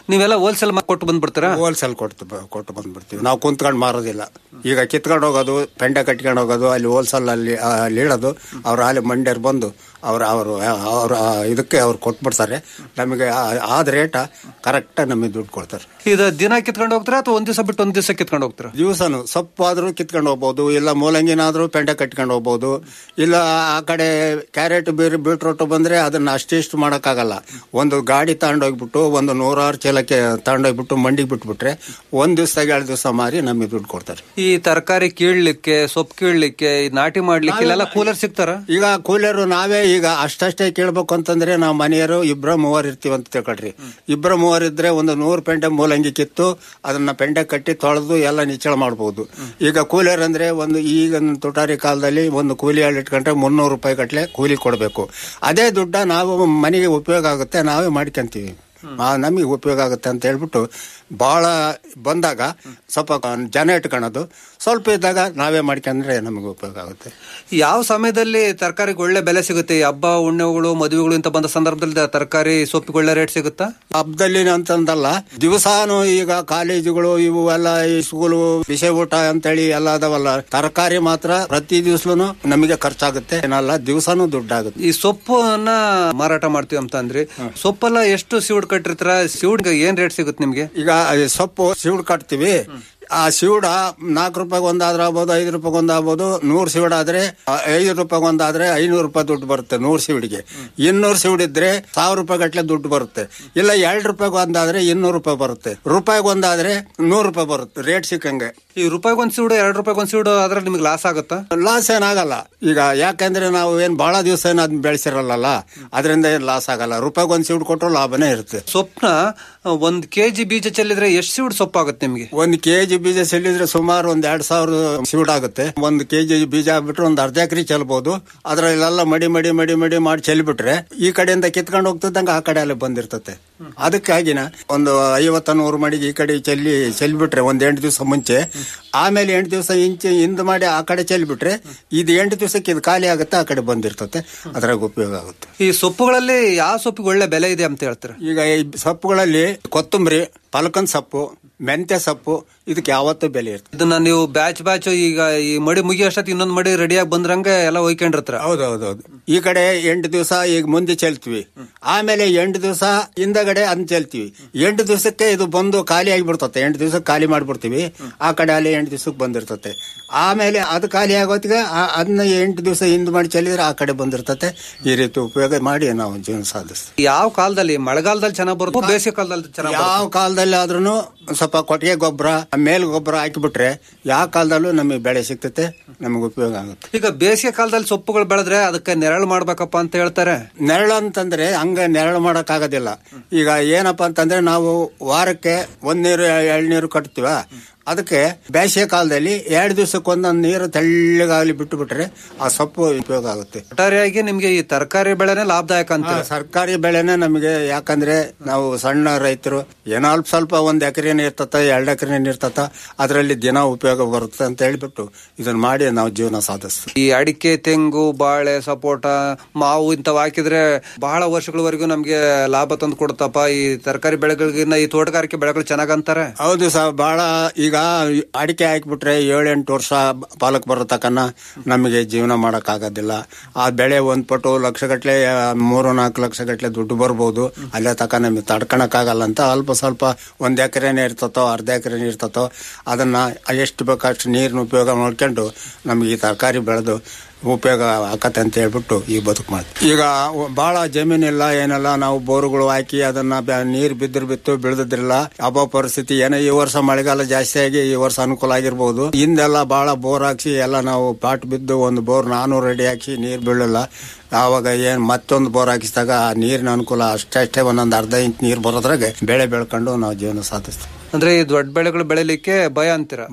ನೀವೆಲ್ಲ ಹೋಲ್ಸೇಲ್ ಕೊಟ್ಟು ಬಂದ್ಬಿಡ್ತೀರಾ ಹೋಲ್ಸೇಲ್ ಕೊಟ್ಟು ಬ- ಕೊಟ್ಟು ಬಂದ್ಬಿಡ್ತೀವಿ ನಾವು ಕುಂತ್ಕೊಂಡು ಮಾರೋದಿಲ್ಲ ಈಗ ಕಿತ್ಕೊಂಡು ಹೋಗೋದು ಪೆಂಡೆ ಕಟ್ಕೊಂಡು ಹೋಗೋದು ಅಲ್ಲಿ ಹೋಲ್ಸೇಲ್ ಅಲ್ಲಿ ಆ, ಅಲ್ಲಿ ಇಳೋದು ಅವ್ರ ಅಲ್ಲಿ ಮಂಡ್ಯರು ಬಂದು ಅವ್ರ ಅವರು ಅವ್ರ ಆ, ಇದಕ್ಕೆ ಅವ್ರು ಕೊಟ್ಬಿಡ್ತಾರೆ ನಮಗೆ ಆ- ಆದ ರೇಟ ಕರೆಕ್ಟಾಗಿ ನಮಗೆ ದುಡ್ಡು ಕೊಡ್ತಾರೆ ಇದು ದಿನ ಕಿತ್ಕೊಂಡು ಹೋಗ್ತೀರಾ ಅಥವಾ ಒಂದ್ ದಿವಸ ಬಿಟ್ಟು ಒಂದ್ ದಿವಸ ಕಿತ್ಕೊಂಡು ಹೋಗ್ತೀರಾ ದಿವಸನು ಸೊಪ್ಪು ಆದ್ರೂ ಕಿತ್ಕೊಂಡು ಹೋಗ್ಬೋದು ಇಲ್ಲ ಮೂಲಂಗಿನಾದ್ರೂ ಪೆಂಡೆ ಕಟ್ಕೊಂಡು ಹೋಗ್ಬೋದು ಇಲ್ಲ ಆ ಕಡೆ ಕ್ಯಾರೆಟ್ ಬೀರ್ ಬೀಟ್ರೋಟ್ ಬಂದ್ರೆ ಅದನ್ನ ಅಷ್ಟಿಷ್ಟು ಮಾಡೋಕ್ಕಾಗಲ್ಲ ಒಂದು ಗಾಡಿ ತಗೊಂಡೋಗ್ಬಿಟ್ಟು ಒಂದು ನೂರಾರು ಚೀಲಕ್ಕೆ ತಗೊಂಡೋಗ್ಬಿಟ್ಟು ಮಂಡಿಗೆ ಬಿಟ್ಬಿಟ್ರೆ ಒಂದ್ ದಿವಸದಾಗ ಎರಡು ದಿವಸ ಮಾರಿ ನಮಗೆ ದುಡ್ಡು ಕೊಡ್ತಾರೆ ಈ ತರಕಾರಿ ಕೀಳ್ಲಿಕ್ಕೆ ಸೊಪ್ಪು ಕೀಳ್ಲಿಕ್ಕೆ ಈ ನಾಟಿ ಮಾಡ್ಲಿಕ್ಕೆ ಇಲ್ಲೆಲ್ಲ ಕೂಲರ್ ಸಿಗ್ತಾರ ಈಗ ಕೂಲರು ನಾವೇ ಈಗ ಅಷ್ಟಷ್ಟೇ ಕೇಳ್ಬೇಕು ಅಂತಂದ್ರೆ ನಾವು ಮನೆಯವರು ಇಬ್ರ ಮೂವರು ಇರ್ತೀವಿ ಅಂತ ತಿಳ್ಕೊಳ್ರಿ ಇಬ್ರ ಮೂವರು ಇದ್ರೆ ಒಂದು ನೂರು ಪೆಂಡೆ ಮೂಲಂಗಿ ಕಿತ್ತು ಅದನ್ನ ಪೆಂಡೆ ಕಟ್ಟಿ ತೊಳೆದು ಎಲ್ಲ ನಿಚ್ಚಳ ಮಾಡ್ಬೋದು ಈಗ ಕೂಲಿಯರ್ ಅಂದ್ರೆ ಒಂದು ಈಗ ತುಟಾರಿ ಕಾಲದಲ್ಲಿ ಒಂದು ಕೂಲಿ ಆಳು ಇಟ್ಕೊಂಡ್ರೆ ಮುನ್ನೂರು ರೂಪಾಯಿ ಗಟ್ಲೆ ಕೂಲಿ ಕೊಡಬೇಕು ಅದೇ ದುಡ್ಡ ನಾವು ಮನೆಗೆ ಉಪಯೋಗ ಆಗುತ್ತೆ ನಾವೇ ಮಾಡ್ಕೊಂತೀವಿ ಆ, ನಮಗೆ ಉಪಯೋಗ ಆಗುತ್ತೆ ಅಂತ ಹೇಳ್ಬಿಟ್ಟು ಬಹಳ ಬಂದಾಗ ಸ್ವಲ್ಪ ಜನ ಇಟ್ಕೊಳೋದು ಸ್ವಲ್ಪ ಇದ್ದಾಗ ನಾವೇ ಮಾಡ್ಕೊಂಡ್ರೆ ನಮಗೆ ಉಪಯೋಗ ಆಗುತ್ತೆ ಯಾವ ಸಮಯದಲ್ಲಿ ತರಕಾರಿಗೆ ಒಳ್ಳೆ ಬೆಲೆ ಸಿಗುತ್ತೆ ಈ ಹಬ್ಬ ಹುಣ್ಣೆಗಳು ಮದುವೆಗಳು ಅಂತ ಬಂದ ಸಂದರ್ಭದಲ್ಲಿ ತರಕಾರಿ ಸೊಪ್ಪಿಗೆ ಒಳ್ಳೆ ರೇಟ್ ಸಿಗುತ್ತಾ ಹಬ್ಬದಲ್ಲಿ ಅಂತಂದಲ್ಲ ದಿವಸಾನು ಈಗ ಕಾಲೇಜುಗಳು ಇವು ಎಲ್ಲ ಈ ಸ್ಕೂಲು ಬಿಸಿ ಊಟ ಅಂತೇಳಿ ಎಲ್ಲ ಅದಾವಲ್ಲ ತರಕಾರಿ ಮಾತ್ರ ಪ್ರತಿ ದಿವಸನು ನಮಗೆ ಖರ್ಚಾಗುತ್ತೆ ಏನಲ್ಲ ದಿವಸಾನು ದುಡ್ಡಾಗುತ್ತೆ ಈ ಸೊಪ್ಪನ್ನ ಮಾರಾಟ ಮಾಡ್ತೀವಿ ಅಂತ ಅಂದ್ರಿ ಸೊಪ್ಪೆಲ್ಲ ಎಷ್ಟು ಸಿವುಡ್ ಕಟ್ಟಿರ್ತಾರ ಸಿವುಡ್ ಏನ್ ರೇಟ್ ಸಿಗುತ್ತೆ ನಿಮ್ಗೆ ಈಗ ಈ ಸೊಪ್ಪು ಸಿವುಡ್ ಕಟ್ತೀವಿ ಆ ಸಿವುಡ ನಾಲ್ಕು ರೂಪಾಯಿಗೆ ಒಂದಾದ್ರೆ ಆಗ್ಬೋದು ಐದು ರೂಪಾಯಿಗೆ ಒಂದಾಗ್ಬೋದು ನೂರು ಸಿವುಡ್ ಆದ್ರೆ ಆ, ಐದು ರೂಪಾಯಿಗೆ ಒಂದಾದ್ರೆ ಐನೂರು ರೂಪಾಯಿ ದುಡ್ಡು ಬರುತ್ತೆ ನೂರು ಸಿವುಡಿಗೆ ಇನ್ನೂರು ಸಿವುಡ್ ಇದ್ರೆ ಸಾವಿರ ರೂಪಾಯಿ ಗಟ್ಲೆ ದುಡ್ಡು ಬರುತ್ತೆ ಇಲ್ಲ ಎರಡು ರೂಪಾಯಿಗೆ ಒಂದಾದ್ರೆ ಇನ್ನೂರು ರೂಪಾಯಿ ಬರುತ್ತೆ ರೂಪಾಯಿಗೆ ಒಂದಾದ್ರೆ ನೂರು ರೂಪಾಯಿ ಬರುತ್ತೆ ರೇಟ್ ಸಿಕ್ಕಂಗೆ ಈ ರೂಪಾಯಿಗೆ ಒಂದ್ ಸಿವುಡು ಎರಡು ರೂಪಾಯಿಗೆ ಒಂದ್ ಸಿವುಡು ಆದ್ರೆ ನಿಮ್ಗೆ ಲಾಸ್ ಆಗುತ್ತಾ ಲಾಸ್ ಏನಾಗಲ್ಲ ಈಗ ಯಾಕಂದ್ರೆ ನಾವು ಏನ್ ಬಹಳ ದಿವಸ ಏನು ಅದನ್ನ ಬೆಳೆಸಿರಲ್ಲ ಅದರಿಂದ ಏನ್ ಲಾಸ್ ಆಗಲ್ಲ ರೂಪಾಯಿಗೆ ಒಂದ್ ಸಿವುಡ್ ಕೊಟ್ಟರು ಲಾಭನೇ ಇರುತ್ತೆ ಸೊಪ್ಪನ್ನ ಒಂದ್ ಕೆಜಿ ಬೀಜ ಚೆಲ್ಲಿದ್ರೆ ಎಷ್ಟು ಸಿವುಡ್ ಸೊಪ್ಪು ಆಗುತ್ತೆ ನಿಮ್ಗೆ ಒಂದ್ ಕೆಜಿ ಬೀಜ ಚೆಲ್ಲಿದ್ರೆ ಸುಮಾರು ಒಂದ್ ಎರಡ್ ಸಾವಿರ ಸಿವುಡ್ ಆಗುತ್ತೆ ಒಂದ್ ಕೆಜಿ ಬೀಜ ಹಾಕ್ಬಿಟ್ರೆ ಒಂದ್ ಅರ್ಧ ಎಕರೆ ಚೆಲ್ಬಹುದು ಅದ್ರಲ್ಲೆಲ್ಲ ಮಡಿ ಮಡಿ ಮಡಿ ಮಡಿ ಮಾಡಿ ಚೆಲ್ಬಿಟ್ರೆ ಈ ಕಡೆಯಿಂದ ಕಿತ್ಕೊಂಡು ಹೋಗ್ತಿದ್ದಂಗ ಆ ಕಡೆ ಅಲ್ಲಿ ಬಂದಿರ್ತತೆ ಅದಕ್ಕಾಗಿನ ಒಂದು ಐವತ್ತ ನೂರು ಮಡಿಗೆ ಈ ಕಡೆ ಚೆಲ್ಲಿ ಚೆಲ್ಬಿಟ್ರೆ ಒಂದ್ ಎಂಟು ದಿವಸ ಮುಂಚೆ ಆಮೇಲೆ ಎಂಟು ದಿವಸ ಇಂಚೆ ಹಿಂದ್ ಮಾಡಿ ಆ ಕಡೆ ಚೆಲ್ಬಿಟ್ರೆ ಇದು ಎಂಟು ದಿವಸಕ್ಕೆ ಇದು ಖಾಲಿ ಆಗುತ್ತೆ ಆ ಕಡೆ ಬಂದಿರ್ತತೆ ಅದ್ರಾಗ ಉಪಯೋಗ ಆಗುತ್ತೆ ಈ ಸೊಪ್ಪುಗಳಲ್ಲಿ ಯಾವ ಸೊಪ್ಪಿಗೆ ಒಳ್ಳೆ ಬೆಲೆ ಇದೆ ಅಂತ ಹೇಳ್ತೀರಾ ಈಗ ಈ ಸೊಪ್ಪುಗಳಲ್ಲಿ ಕೊತ್ತಂಬರಿ ಪಲಕನ್ ಸೊಪ್ಪು ಮೆಂತ್ಯ ಸೊಪ್ಪು ಇದಕ್ಕೆ ಯಾವತ್ತೂ ಬೆಲೆ ಇರ್ತದೆ ಇದನ್ನ ನೀವು ಬ್ಯಾಚ್ ಬ್ಯಾಚ್ ಈಗ ಈ ಮಡಿ ಮುಗಿಯೋಷ್ಟೊತ್ತು ಇನ್ನೊಂದ್ ಮಡಿ ರೆಡಿಯಾಗಿ ಬಂದ್ರಂಗೆ ಎಲ್ಲ ಒಯ್ಕೊಂಡಿರ್ತಾರ ಹೌದೌದೌದು ಈ ಕಡೆ ಎಂಟು ದಿವಸ ಈಗ ಮುಂದೆ ಚೆಲ್ತೀವಿ ಆಮೇಲೆ ಎಂಟು ದಿವಸ ಹಿಂದಗಡೆ ಅದನ್ನ ಚೆಲ್ತೀವಿ ಎಂಟು ದಿವಸಕ್ಕೆ ಇದು ಬಂದು ಖಾಲಿ ಆಗಿಬಿಡ್ತತೆ ಎಂಟು ದಿವಸಕ್ಕೆ ಖಾಲಿ ಮಾಡ್ಬಿಡ್ತೀವಿ ಆ ಕಡೆ ಅಲ್ಲಿ ಎಂಟು ದಿವಸಕ್ಕೆ ಬಂದಿರ್ತತೆ ಆಮೇಲೆ ಅದು ಖಾಲಿ ಆಗೋತ್ತಿಗೆ ಆ- ಅದನ್ನ ಎಂಟು ದಿವಸ ಹಿಂದ್ ಮಾಡಿ ಚೆಲ್ಲಿದ್ರೆ ಆ ಕಡೆ ಬಂದಿರ್ತತೆ ಈ ರೀತಿ ಉಪಯೋಗ ಮಾಡಿ ನಾವು ಜೀವನ ಸಾಧಿಸ್ತೀವಿ ಯಾವ ಕಾಲದಲ್ಲಿ ಮಳೆಗಾಲದಲ್ಲಿ ಚೆನ್ನಾಗ್ ಬರುತ್ತೆ ಬೇಸಿಗೆ ಕಾಲದಲ್ಲಿ ಚೆನ್ನಾಗ್ ಬರುತ್ತೆ? ಯಾವ ಕಾಲದಲ್ಲಿ ಆದ್ರೂ ಸ್ವಲ್ಪ ಕೊಟ್ಟಿಗೆ ಗೊಬ್ಬರ ಮೇಲ್ ಗೊಬ್ಬರ ಹಾಕಿಬಿಟ್ರೆ ಯಾವ ಕಾಲದಲ್ಲೂ ನಮಗೆ ಬೆಳೆ ಸಿಗ್ತತೆ ನಮಗೆ ಉಪಯೋಗ ಆಗುತ್ತೆ ಈಗ ಬೇಸಿಗೆ ಕಾಲದಲ್ಲಿ ಸೊಪ್ಪುಗಳು ಬೆಳೆದ್ರೆ ಅದಕ್ಕೆ ನೆರಳು ಮಾಡ್ಬೇಕಪ್ಪ ಅಂತ ಹೇಳ್ತಾರೆ ನೆರಳು ಅಂತಂದ್ರೆ ಹಂಗ ನೆರಳು ಮಾಡಕ್ ಆಗೋದಿಲ್ಲ ಈಗ ಏನಪ್ಪಾ ಅಂತಂದ್ರೆ ನಾವು ವಾರಕ್ಕೆ ಒಂದ್ ನೀರು ಎಳ್ ನೀರು ಕಟ್ತೀವ ಅದಕ್ಕೆ ಬೇಸಿಗೆ ಕಾಲದಲ್ಲಿ ಎರಡು ದಿವಸಕ್ಕೆ ಒಂದೊಂದು ನೀರು ತೆಳ್ಳಗಾಗಲಿ ಬಿಟ್ಟು ಬಿಟ್ರೆ ಆ ಸೊಪ್ಪು ಉಪಯೋಗ ಆಗುತ್ತೆ ಒಟ್ಟಾರೆಯಾಗಿ ನಿಮ್ಗೆ ಈ ತರಕಾರಿ ಬೆಳೆನೇ ಲಾಭದಾಯಕ ಅಂತ ಆ, ಸರ್ಕಾರಿ ಬೆಳೆನೇ ನಮಗೆ ಯಾಕಂದ್ರೆ ನಾವು ಸಣ್ಣ ರೈತರು ಏನೋ ಅಲ್ಪ ಸ್ವಲ್ಪ ಒಂದ್ ಎಕರೆನೇ ಇರ್ತತ ಎರಡು ಎಕರೆನೇ ಇರ್ತತ ಅದರಲ್ಲಿ ದಿನ ಉಪಯೋಗ ಬರುತ್ತೆ ಅಂತ ಹೇಳ್ಬಿಟ್ಟು ಇದನ್ನ ಮಾಡಿ ನಾವು ಜೀವನ ಸಾಧಿಸ್ತೀವಿ ಈ ಅಡಿಕೆ ತೆಂಗು ಬಾಳೆ ಸಪೋಟ ಮಾವು ಇಂಥವ್ ಹಾಕಿದ್ರೆ ಬಹಳ ವರ್ಷಗಳವರೆಗೂ ನಮ್ಗೆ ಲಾಭ ತಂದು ಕೊಡುತ್ತಪ್ಪ ಈ ತರಕಾರಿ ಬೆಳೆಗಳಿಗಿನ್ನ ಈ ತೋಟಗಾರಿಕೆ ಬೆಳೆಗಳು ಚೆನ್ನಾಗ್ ಅಂತಾರೆ ಹೌದು ಸರ್ ಬಹಳ ಈಗ ಅಡಿಕೆ ಹಾಕ್ಬಿಟ್ರೆ ಏಳೆಂಟು ವರ್ಷ ಪಾಲಕ್ ಬರೋ ತಕನ ನಮಗೆ ಜೀವನ ಮಾಡಕ್ ಆಗೋದಿಲ್ಲ ಆ ಬೆಳೆ ಒಂದ್ ಪಟ್ಟು ಲಕ್ಷ ಗಟ್ಲೆ ಮೂರು ನಾಲ್ಕು ಲಕ್ಷ ಗಟ್ಲೆ ದುಡ್ಡು ಬರ್ಬೋದು ಅಲ್ಲೇ ತಕ ನಮಗೆ ತಡ್ಕೊಳಕ್ ಆಗಲ್ಲ ಅಂತ ಅಲ್ಪ ಸ್ವಲ್ಪ ಒಂದ್ ಎಕರೆನೇ ಇರ್ತತೋ ಅರ್ಧ ಎಕರೆನೇ ಇರ್ತತೋ ಅದನ್ನ ಎಷ್ಟು ಬೇಕೋ ಅಷ್ಟು ನೀರಿನ ಉಪಯೋಗ ಮಾಡ್ಕೊಂಡು ನಮಗೆ ಈ ತರಕಾರಿ ಬೆಳೆದು ಉಪಯೋಗ ಆಕತ್ತೆ ಅಂತ ಹೇಳ್ಬಿಟ್ಟು ಈ ಬದುಕು ಮಾಡ್ತೀವಿ ಈಗ ಬಹಳ ಜಮೀನಿಲ್ಲ ಏನಿಲ್ಲ ನಾವು ಬೋರುಗಳು ಹಾಕಿ ಅದನ್ನ ಬ- ನೀರ್ ಬಿದ್ದಿರ್ ಬಿತ್ತು ಬೆಳೆದಿದ್ರಿಲ್ಲ ಅಭಾವ ಪರಿಸ್ಥಿತಿ ಏನೋ ಈ ವರ್ಷ ಮಳೆಗಾಲ ಜಾಸ್ತಿ ಆಗಿ ಈ ವರ್ಷ ಅನುಕೂಲ ಆಗಿರ್ಬೋದು ಹಿಂದೆಲ್ಲ ಬಹಳ ಬೋರ್ ಹಾಕ್ಸಿ ಎಲ್ಲ ನಾವು ಪಾಟ್ ಬಿದ್ದು ಒಂದು ಬೋರ್ ನಾನೂರು ಅಡಿ ಹಾಕಿ ನೀರ್ ಬೀಳಲ್ಲ ಆವಾಗ ಏನ್ ಮತ್ತೊಂದು ಬೋರ್ ಹಾಕಿಸಿದಾಗ ಆ ನೀರಿನ ಅನುಕೂಲ ಅಷ್ಟೇ ಒಂದೊಂದು ಅರ್ಧ ಇಂಚ್ ನೀರ್ ಬರೋದ್ರಾಗೆ ಬೆಳೆ ಬೆಳ್ಕೊಂಡು ನಾವು ಜೀವನ ಸಾಧಿಸ್ತೀವಿ ಅಂದ್ರೆ ಈ ದೊಡ್ಡ ಬೆಳೆಗಳು ಬೆಳಿಲಿಕ್ಕೆ ಭಯ ಅಂತೀರ ಭಯ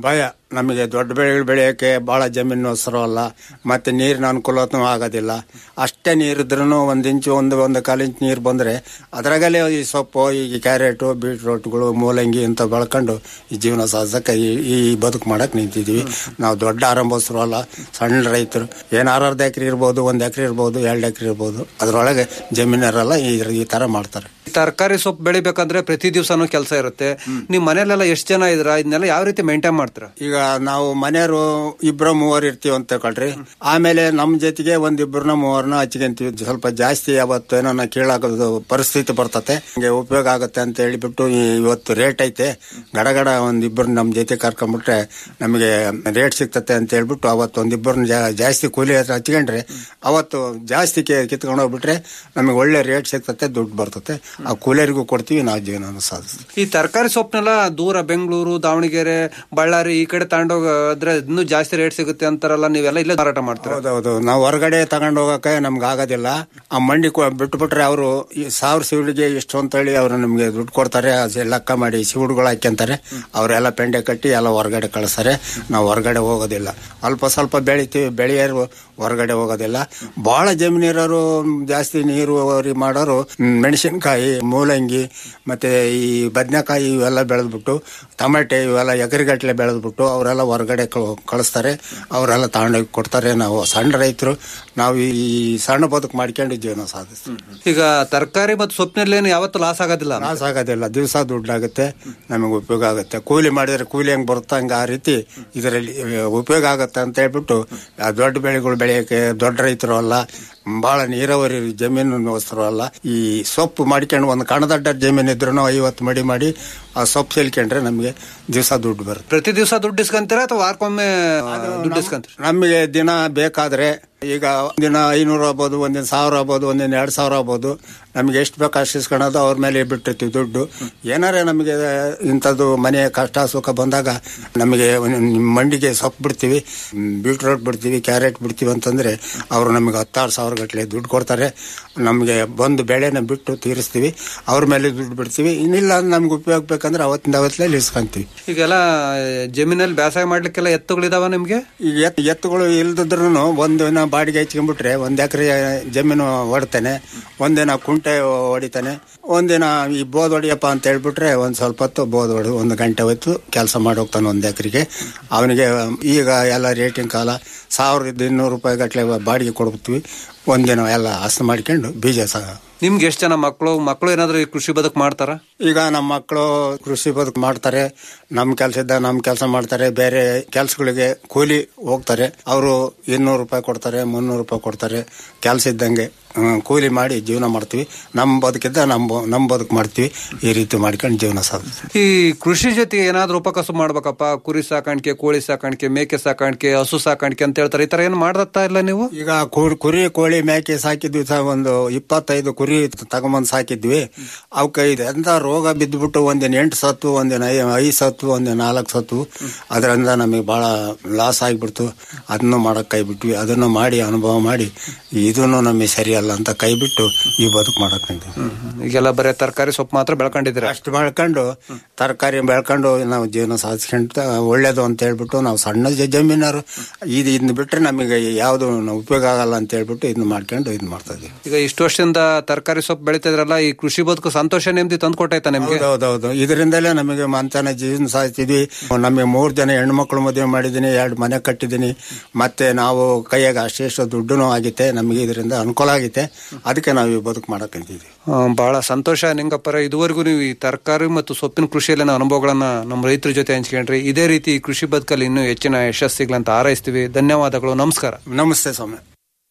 ನಮಗೆ ದೊಡ್ಡ ಬೆಳೆಗಳು ಬೆಳೆಯೋಕೆ ಬಹಳ ಜಮೀನು ಅವಸರವಲ್ಲ ಮತ್ತೆ ನೀರಿನ ಅನುಕೂಲನೂ ಆಗೋದಿಲ್ಲ ಅಷ್ಟೇ ನೀರಿದ್ರೂ ಒಂದು ಇಂಚು ಒಂದು ಒಂದು ಕಾಲು ಇಂಚು ನೀರು ಬಂದರೆ ಅದರಾಗಲೇ ಈ ಸೊಪ್ಪು ಈ ಕ್ಯಾರೆಟು ಬೀಟ್ರೋಟ್ಗಳು ಮೂಲಂಗಿ ಇಂಥ ಬೆಳ್ಕೊಂಡು ಈ ಜೀವನ ಸಾಧಿಸಕ್ಕೆ ಈ ಈ ಬದುಕು ಮಾಡಕ್ಕೆ ನಿಂತಿದ್ದೀವಿ ನಾವು ದೊಡ್ಡ ಆರಂಭಸರು ಅಲ್ಲ ಸಣ್ಣ ರೈತರು ಏನು ಅರ್ಧ ಎಕರೆ ಇರ್ಬೋದು ಒಂದು ಎಕರೆ ಇರ್ಬೋದು ಎರಡು ಎಕರೆ ಇರ್ಬೋದು ಅದರೊಳಗೆ ಜಮೀನರೆಲ್ಲ ಈ ಈ ಥರ ಮಾಡ್ತಾರೆ ತರಕಾರಿ ಸೊಪ್ಪು ಬೆಳಿಬೇಕಂದ್ರೆ ಪ್ರತಿ ದಿವಸನೂ ಕೆಲಸ ಇರುತ್ತೆ ನಿಮ್ ಮನೇಲೆಲ್ಲ ಎಷ್ಟು ಜನ ಇದ್ರ ಇದನ್ನೆಲ್ಲ ಯಾವ ರೀತಿ ಮೇಂಟೈನ್ ಮಾಡ್ತೀರಾ ಈಗ ನಾವು ಮನೆಯವರು ಇಬ್ರು ಮೂವರು ಇರ್ತೀವಿ ಅಂತ ತಿಳ್ಕೊಳ್ರಿ ಆಮೇಲೆ ನಮ್ಮ ಜೊತೆಗೆ ಒಂದಿಬ್ರನ್ನ ಮೂವರ್ನ ಹಚ್ಕೊಂತೀವಿ ಸ್ವಲ್ಪ ಜಾಸ್ತಿ ಯಾವತ್ತು ಏನೋ ಕೀಳಾಗೋದು ಪರಿಸ್ಥಿತಿ ಬರ್ತತೆ ಹಿಂಗೆ ಉಪಯೋಗ ಆಗುತ್ತೆ ಅಂತ ಹೇಳಿಬಿಟ್ಟು ಈ ಇವತ್ತು ರೇಟ್ ಐತೆ ಗಡಗಡ ಒಂದಿಬ್ರು ನಮ್ಮ ಜೊತೆ ಕರ್ಕೊಂಡ್ಬಿಟ್ರೆ ನಮಗೆ ರೇಟ್ ಸಿಗ್ತತೆ ಅಂತ ಹೇಳ್ಬಿಟ್ಟು ಅವತ್ತು ಒಂದಿಬ್ಬರನ್ನ ಜಾ- ಜಾಸ್ತಿ ಕೂಲಿ ಹತ್ರ ಹಚ್ಕೊಂಡ್ರೆ ಅವತ್ತು ಜಾಸ್ತಿ ಕಿ- ಕಿತ್ಕೊಂಡು ಹೋಗ್ಬಿಟ್ರೆ ನಮಗೆ ಒಳ್ಳೆ ರೇಟ್ ಸಿಗ್ತತೆ ದುಡ್ಡು ಬರ್ತತೆ ಆ ಕೂಲಿಯರಿಗೂ ಕೊಡ್ತೀವಿ ನಾವು ಜೀವನ ಸಾಧಿಸ್ತೀವಿ ಈ ತರಕಾರಿ ಸೊಪ್ಪನೆಲ್ಲ ದೂರ ಬೆಂಗಳೂರು ದಾವಣಗೆರೆ ಬಳ್ಳಾರಿ ಈ ಕಡೆ ತಗೊಂಡೋದ್ರೆ ಇನ್ನೂ ಜಾಸ್ತಿ ರೇಟ್ ಸಿಗುತ್ತೆ ಅಂತಾರಲ್ಲ ನೀವೆಲ್ಲ ಇಲ್ಲೇ ಮಾರಾಟ ಮಾಡ್ತೀರಾ ಹೌದೌದು ನಾವು ಹೊರಗಡೆ ತಗೊಂಡು ಹೋಗಕ್ಕೆ ನಮ್ಗೆ ಆಗೋದಿಲ್ಲ ಆ ಮಂಡಿ ಕೊ- ಬಿಟ್ಬಿಟ್ರೆ ಅವರು ಈ ಸಾವಿರ ಸಿವುಡಿಗೆ ಇಷ್ಟು ಅಂತೇಳಿ ಅವರು ನಮಗೆ ದುಡ್ಡು ಕೊಡ್ತಾರೆ ಅದು ಲೆಕ್ಕ ಮಾಡಿ ಸಿವುಡುಗಳು ಹಾಕ್ಯಂತಾರೆ ಅವರೆಲ್ಲ ಪೆಂಡೆ ಕಟ್ಟಿ ಎಲ್ಲ ಹೊರಗಡೆ ಕಳಿಸ್ತಾರೆ ನಾವು ಹೊರಗಡೆ ಹೋಗೋದಿಲ್ಲ ಅಲ್ಪ ಸ್ವಲ್ಪ ಬೆಳಿತೀವಿ ಬೆಳೆಯೋರು ಹೊರಗಡೆ ಹೋಗೋದಿಲ್ಲ ಬಹಳ ಜಮೀನಿರೋರು ಜಾಸ್ತಿ ನೀರು ಅವರಿ ಮಾಡೋರು ಹ್ಮ್, ಮೆಣಸಿನಕಾಯಿ ಮೂಲಂಗಿ ಮತ್ತೆ ಈ ಬದನೆಕಾಯಿ ಇವೆಲ್ಲ ಬೆಳೆದ್ಬಿಟ್ಟು ಟೊಮೆಟೆ ಇವೆಲ್ಲ ಎಕರೆಗಟ್ಟಲೆ ಬೆಳೆದ್ಬಿಟ್ಟು ಅವರೆಲ್ಲ ಹೊರಗಡೆ ಕಳ್- ಕಳಿಸ್ತಾರೆ ಅವರೆಲ್ಲ ತಗೊಂಡೋಗಿ ಕೊಡ್ತಾರೆ ನಾವು ಸಣ್ಣ ರೈತರು ನಾವು ಈ ಸಣ್ಣ ಬದುಕು ಮಾಡ್ಕೊಂಡು ಜೀವನ ಸಾಧಿಸ್ತೀವಿ ಈಗ ತರಕಾರಿ ಮತ್ತು ಸೊಪ್ಪಿನಲ್ಲೇನು ಯಾವತ್ತೂ ಲಾಸ್ ಆಗೋದಿಲ್ಲ ಲಾಸ್ ಆಗೋದಿಲ್ಲ ದಿವಸ ದುಡ್ಡಾಗುತ್ತೆ ನಮಗೆ ಉಪಯೋಗ ಆಗುತ್ತೆ ಕೂಲಿ ಮಾಡಿದ್ರೆ ಕೂಲಿ ಹೆಂಗ್ ಬರುತ್ತೆ ಹಂಗೆ ಆ ರೀತಿ ಇದರಲ್ಲಿ ಉಪಯೋಗ ಆಗುತ್ತೆ ಅಂತ ಹೇಳ್ಬಿಟ್ಟು ಆ ದೊಡ್ಡ ಬೆಳೆಗಳು ಬೆಳೆಯೋಕೆ ದೊಡ್ಡ ರೈತರು ಅಲ್ಲ ಬಹಳ ನೀರಾವರಿ ಜಮೀನು ವಸ್ತರು ಅಲ್ಲ ಈ ಸೊಪ್ಪು ಮಾಡ್ಕೊಂಡು ಒಂದು ಕಣದಡ್ಡ ಜಮೀನು ಇದ್ರೂ ಐವತ್ತು ಮಡಿ ಮಾಡಿ ಆ ಸೊಪ್ಪು ಸೇಲ್ಕೊಂಡ್ರೆ ನಮಗೆ ದಿವಸ ದುಡ್ಡು ಬರುತ್ತೆ ಪ್ರತಿ ದಿವಸ ದುಡ್ಡು ಇಸ್ಕೊಂತೀರಾ ಅಥವಾ ವಾರಕ್ಕೊಮ್ಮೆ ದುಡ್ಡು ಇಸ್ಕೊಂತೀರಾ ನಮಗೆ ದಿನ ಬೇಕಾದ್ರೆ ಈಗ ಒಂದಿನ ಐನೂರು ಆಗ್ಬೋದು ಒಂದಿನ ಸಾವಿರ ಆಗ್ಬೋದು ಒಂದಿನ ಎರಡು ಸಾವಿರ ಆಗ್ಬೋದು ನಮಗೆ ಎಷ್ಟು ಬೇಕು ಅಷ್ಟು ಇಸ್ಕೊಳೋದು ಅವ್ರ ಮೇಲೆ ಬಿಟ್ಟಿರ್ತೀವಿ ದುಡ್ಡು ಏನಾರೇ ನಮಗೆ ಇಂಥದ್ದು ಮನೆ ಕಷ್ಟ ಸುಖ ಬಂದಾಗ ನಮಗೆ ಒಂದ್- ಮಂಡಿಗೆ ಸೊಪ್ಪು ಬಿಡ್ತೀವಿ ಬೀಟ್ರೋಟ್ ಬಿಡ್ತೀವಿ ಕ್ಯಾರೆಟ್ ಬಿಡ್ತೀವಿ ಅಂತಂದ್ರೆ ಅವರು ನಮಗೆ ಹತ್ತಾರು ಸಾವಿರ ಗಟ್ಟಲೆ ದುಡ್ಡು ಕೊಡ್ತಾರೆ ನಮಗೆ ಬಂದು ಬೆಳೆನ ಬಿಟ್ಟು ತೀರಿಸ್ತೀವಿ ಅವ್ರ ಮೇಲೆ ದುಡ್ಡು ಬಿಡ್ತೀವಿ ಇನ್ನಿಲ್ಲ ನಮ್ಗೆ ಉಪಯೋಗ ಬೇಕಂದ್ರೆ ಅವತ್ತಿಂದ ಅವತ್ತಲೇ ಇಸ್ಕೊಂತೀವಿ ಈಗೆಲ್ಲ ಜಮೀನಲ್ಲಿ ಬೇಸಾಯ ಮಾಡ್ಲಿಕ್ಕೆಲ್ಲ ಎತ್ತುಗಳಿದಾವ ನಿಮ್ಗೆ ಈಗ ಎತ್ ಎತ್ತುಗಳು ಇಲ್ದಿದ್ರು ಒಂದಿನ ಬಾಡಿಗೆ ಹಚ್ಕೊಂಡ್ಬಿಟ್ರೆ ಒಂದ್ ಎಕರೆ ಜಮೀನು ಹೊಡ್ತಾನೆ ಒಂದಿನ ಕುಂಟೆ ಹೊಡಿತಾನೆ ಒಂದಿನ ಈ ಬೋದ್ ಹೊಡಿಯಪ್ಪ ಅಂತ ಹೇಳ್ಬಿಟ್ರೆ ಒಂದ್ ಸ್ವಲ್ಪ ಹೊತ್ತು ಬೋದ್ ಹೊಡೆದು ಒಂದು ಗಂಟೆ ಹೊತ್ತು ಕೆಲಸ ಮಾಡಿ ಹೋಗ್ತಾನೆ ಒಂದ್ ಎಕರೆಗೆ ಅವನಿಗೆ ಈಗ ಎಲ್ಲ ರೇಟಿನ ಕಾಲ ಸಾವಿರದ ಇನ್ನೂರು ರೂಪಾಯಿ ಗಟ್ಟಲೆ ಬಾಡಿಗೆ ಕೊಡ್ಬಿಡ್ತೀವಿ ಒಂದಿನ ಎಲ್ಲ ಹಸು ಮಾಡ್ಕೊಂಡು ಬೀಜ ಸಹ ನಿಮ್ಗೆ ಎಷ್ಟು ಜನ ಮಕ್ಕಳು ಮಕ್ಕಳು ಏನಾದ್ರು ಈ ಕೃಷಿ ಬದುಕು ಮಾಡ್ತಾರ ಈಗ ನಮ್ಮ ಮಕ್ಕಳು ಕೃಷಿ ಬದುಕು ಮಾಡ್ತಾರೆ ನಮ್ಮ ಕೆಲಸ ಇದ್ದ ನಮ್ಮ ಕೆಲಸ ಮಾಡ್ತಾರೆ ಬೇರೆ ಕೆಲಸಗಳಿಗೆ ಕೂಲಿ ಹೋಗ್ತಾರೆ ಅವರು ಇನ್ನೂರು ರೂಪಾಯಿ ಕೊಡ್ತಾರೆ ಮುನ್ನೂರು ರೂಪಾಯಿ ಕೊಡ್ತಾರೆ ಕೆಲಸ ಇದ್ದಂಗೆ ಹ್ಮ್, ಕೂಲಿ ಮಾಡಿ ಜೀವನ ಮಾಡ್ತೀವಿ ನಮ್ಮ ಬದುಕಿದ್ದ ನಮ್ಮ ನಮ್ಮ ಬದುಕು ಮಾಡ್ತೀವಿ ಈ ರೀತಿ ಮಾಡ್ಕೊಂಡು ಜೀವನ ಸಾಧಿಸ್ತೀವಿ ಈ ಕೃಷಿ ಜೊತೆಗೆ ಏನಾದ್ರು ಉಪಕಸು ಮಾಡ್ಬೇಕಪ್ಪ ಕುರಿ ಸಾಕಾಣಿಕೆ ಕೋಳಿ ಸಾಕಾಣಿಕೆ ಮೇಕೆ ಸಾಕಾಣಿಕೆ ಹಸು ಸಾಕಾಣಿಕೆ ಅಂತ ಹೇಳ್ತಾರೆ ಈ ತರ ಏನು ಮಾಡ್ದತ್ತಾ ಇಲ್ಲ ನೀವು ಈಗ ಕುರಿ ಕುರಿ ಕೋಳಿ ಮೇಕೆ ಸಾಕಿದ್ವಿ ಸಹ ಒಂದು ಇಪ್ಪತ್ತೈದು ಕುರಿ ತಗೊಂಬಂದ್ ಸಾಕಿದ್ವಿ ಅವಕ್ಕೆ ಇದು ಎಂತ ರೋಗ ಬಿದ್ದುಬಿಟ್ಟು ಒಂದಿನ ಎಂಟು ಸತ್ತು ಒಂದಿನ ಐ- ಐದು ಸತ್ತು ಒಂದಿನ ನಾಲ್ಕು ಸತ್ತು ಅದರಿಂದ ನಮಗೆ ಬಹಳ ಲಾಸ್ ಆಗಿಬಿಡ್ತು ಅದನ್ನು ಮಾಡಕ್ ಕೈ ಬಿಟ್ವಿ ಅದನ್ನು ಮಾಡಿ ಅನುಭವ ಮಾಡಿ ಇದನ್ನು ನಮಗೆ ಸರಿಯಲ್ಲ ಅಂತ ಕೈ ಬಿಟ್ಟು ಈ ಬದುಕು ಮಾಡಕ್ ನಿಂತೀವಿ ಈಗೆಲ್ಲ ಬರೀ ತರಕಾರಿ ಸೊಪ್ಪು ಮಾತ್ರ ಬೆಳ್ಕೊಂಡಿದ್ದೀರಾ ಅಷ್ಟು ಬೆಳ್ಕೊಂಡು ತರಕಾರಿ ಬೆಳ್ಕೊಂಡು ನಾವು ಜೀವನ ಸಾಧಿಸ್ಕೊಂತ ಒಳ್ಳೇದು ಅಂತ ಹೇಳ್ಬಿಟ್ಟು ನಾವು ಸಣ್ಣ ಜ- ಜಮೀನರು ಇದು ಇದನ್ನ ಬಿಟ್ರೆ ನಮಗೆ ಯಾವುದು ಉಪಯೋಗ ಆಗಲ್ಲ ಅಂತ ಹೇಳ್ಬಿಟ್ಟು ಇದನ್ನ ಮಾಡ್ಕೊಂಡು ಇದು ಮಾಡ್ತಾ ಇದೀವಿ ಈಗ ಇಷ್ಟು ವರ್ಷದಿಂದ ತರಕಾರಿ ಸೊಪ್ಪು ಬೆಳಿತಿದ್ರಲ್ಲ ಈ ಕೃಷಿ ಬದುಕು ಸಂತೋಷ ನೆಮ್ಮದಿ ತಂದು ಕೊಟ್ಟಾಯ್ತಾ ನಿಮ್ಗೆ ಹೌದೌದು ಇದರಿಂದಲೇ ನಮಗೆ ಮಂತನ ಜೀವನ ಸಾಧಿಸಿದ್ವಿ ನಮಗೆ ಮೂರು ಜನ ಹೆಣ್ಮಕ್ಳು ಮದುವೆ ಮಾಡಿದ್ದೀನಿ ಎರಡು ಮನೆ ಕಟ್ಟಿದ್ದೀನಿ ಮತ್ತೆ ನಾವು ಕೈಯಾಗ ಅಷ್ಟೆಷ್ಟು ದುಡ್ಡು ಆಗೈತೆ ನಮಗೆ ಇದರಿಂದ ಅನುಕೂಲ ಆಗೈತೆ ಅದಕ್ಕೆ ನಾವು ಈ ಬದುಕು ಮಾಡಕ್ಕಂತಿದ್ವಿ ಆ, ಬಹಳ ಸಂತೋಷ ನಿಂಗಪ್ಪರ ಇದುವರೆಗೂ ನೀವು ಈ ತರಕಾರಿ ಮತ್ತು ಸೊಪ್ಪಿನ ಕೃಷಿಯಲ್ಲಿನ ಅನುಭವಗಳನ್ನ ನಮ್ಮ ರೈತರ ಜೊತೆ ಹಂಚ್ಕೊಂಡ್ರಿ ಇದೇ ರೀತಿ ಈ ಕೃಷಿ ಬದುಕಲ್ಲಿ ಇನ್ನೂ ಹೆಚ್ಚಿನ ಯಶಸ್ಸಿಗಳಂತ ಹಾರೈಸ್ತೀವಿ ಧನ್ಯವಾದಗಳು ನಮಸ್ಕಾರ ನಮಸ್ತೆ ಸ್ವಾಮಿ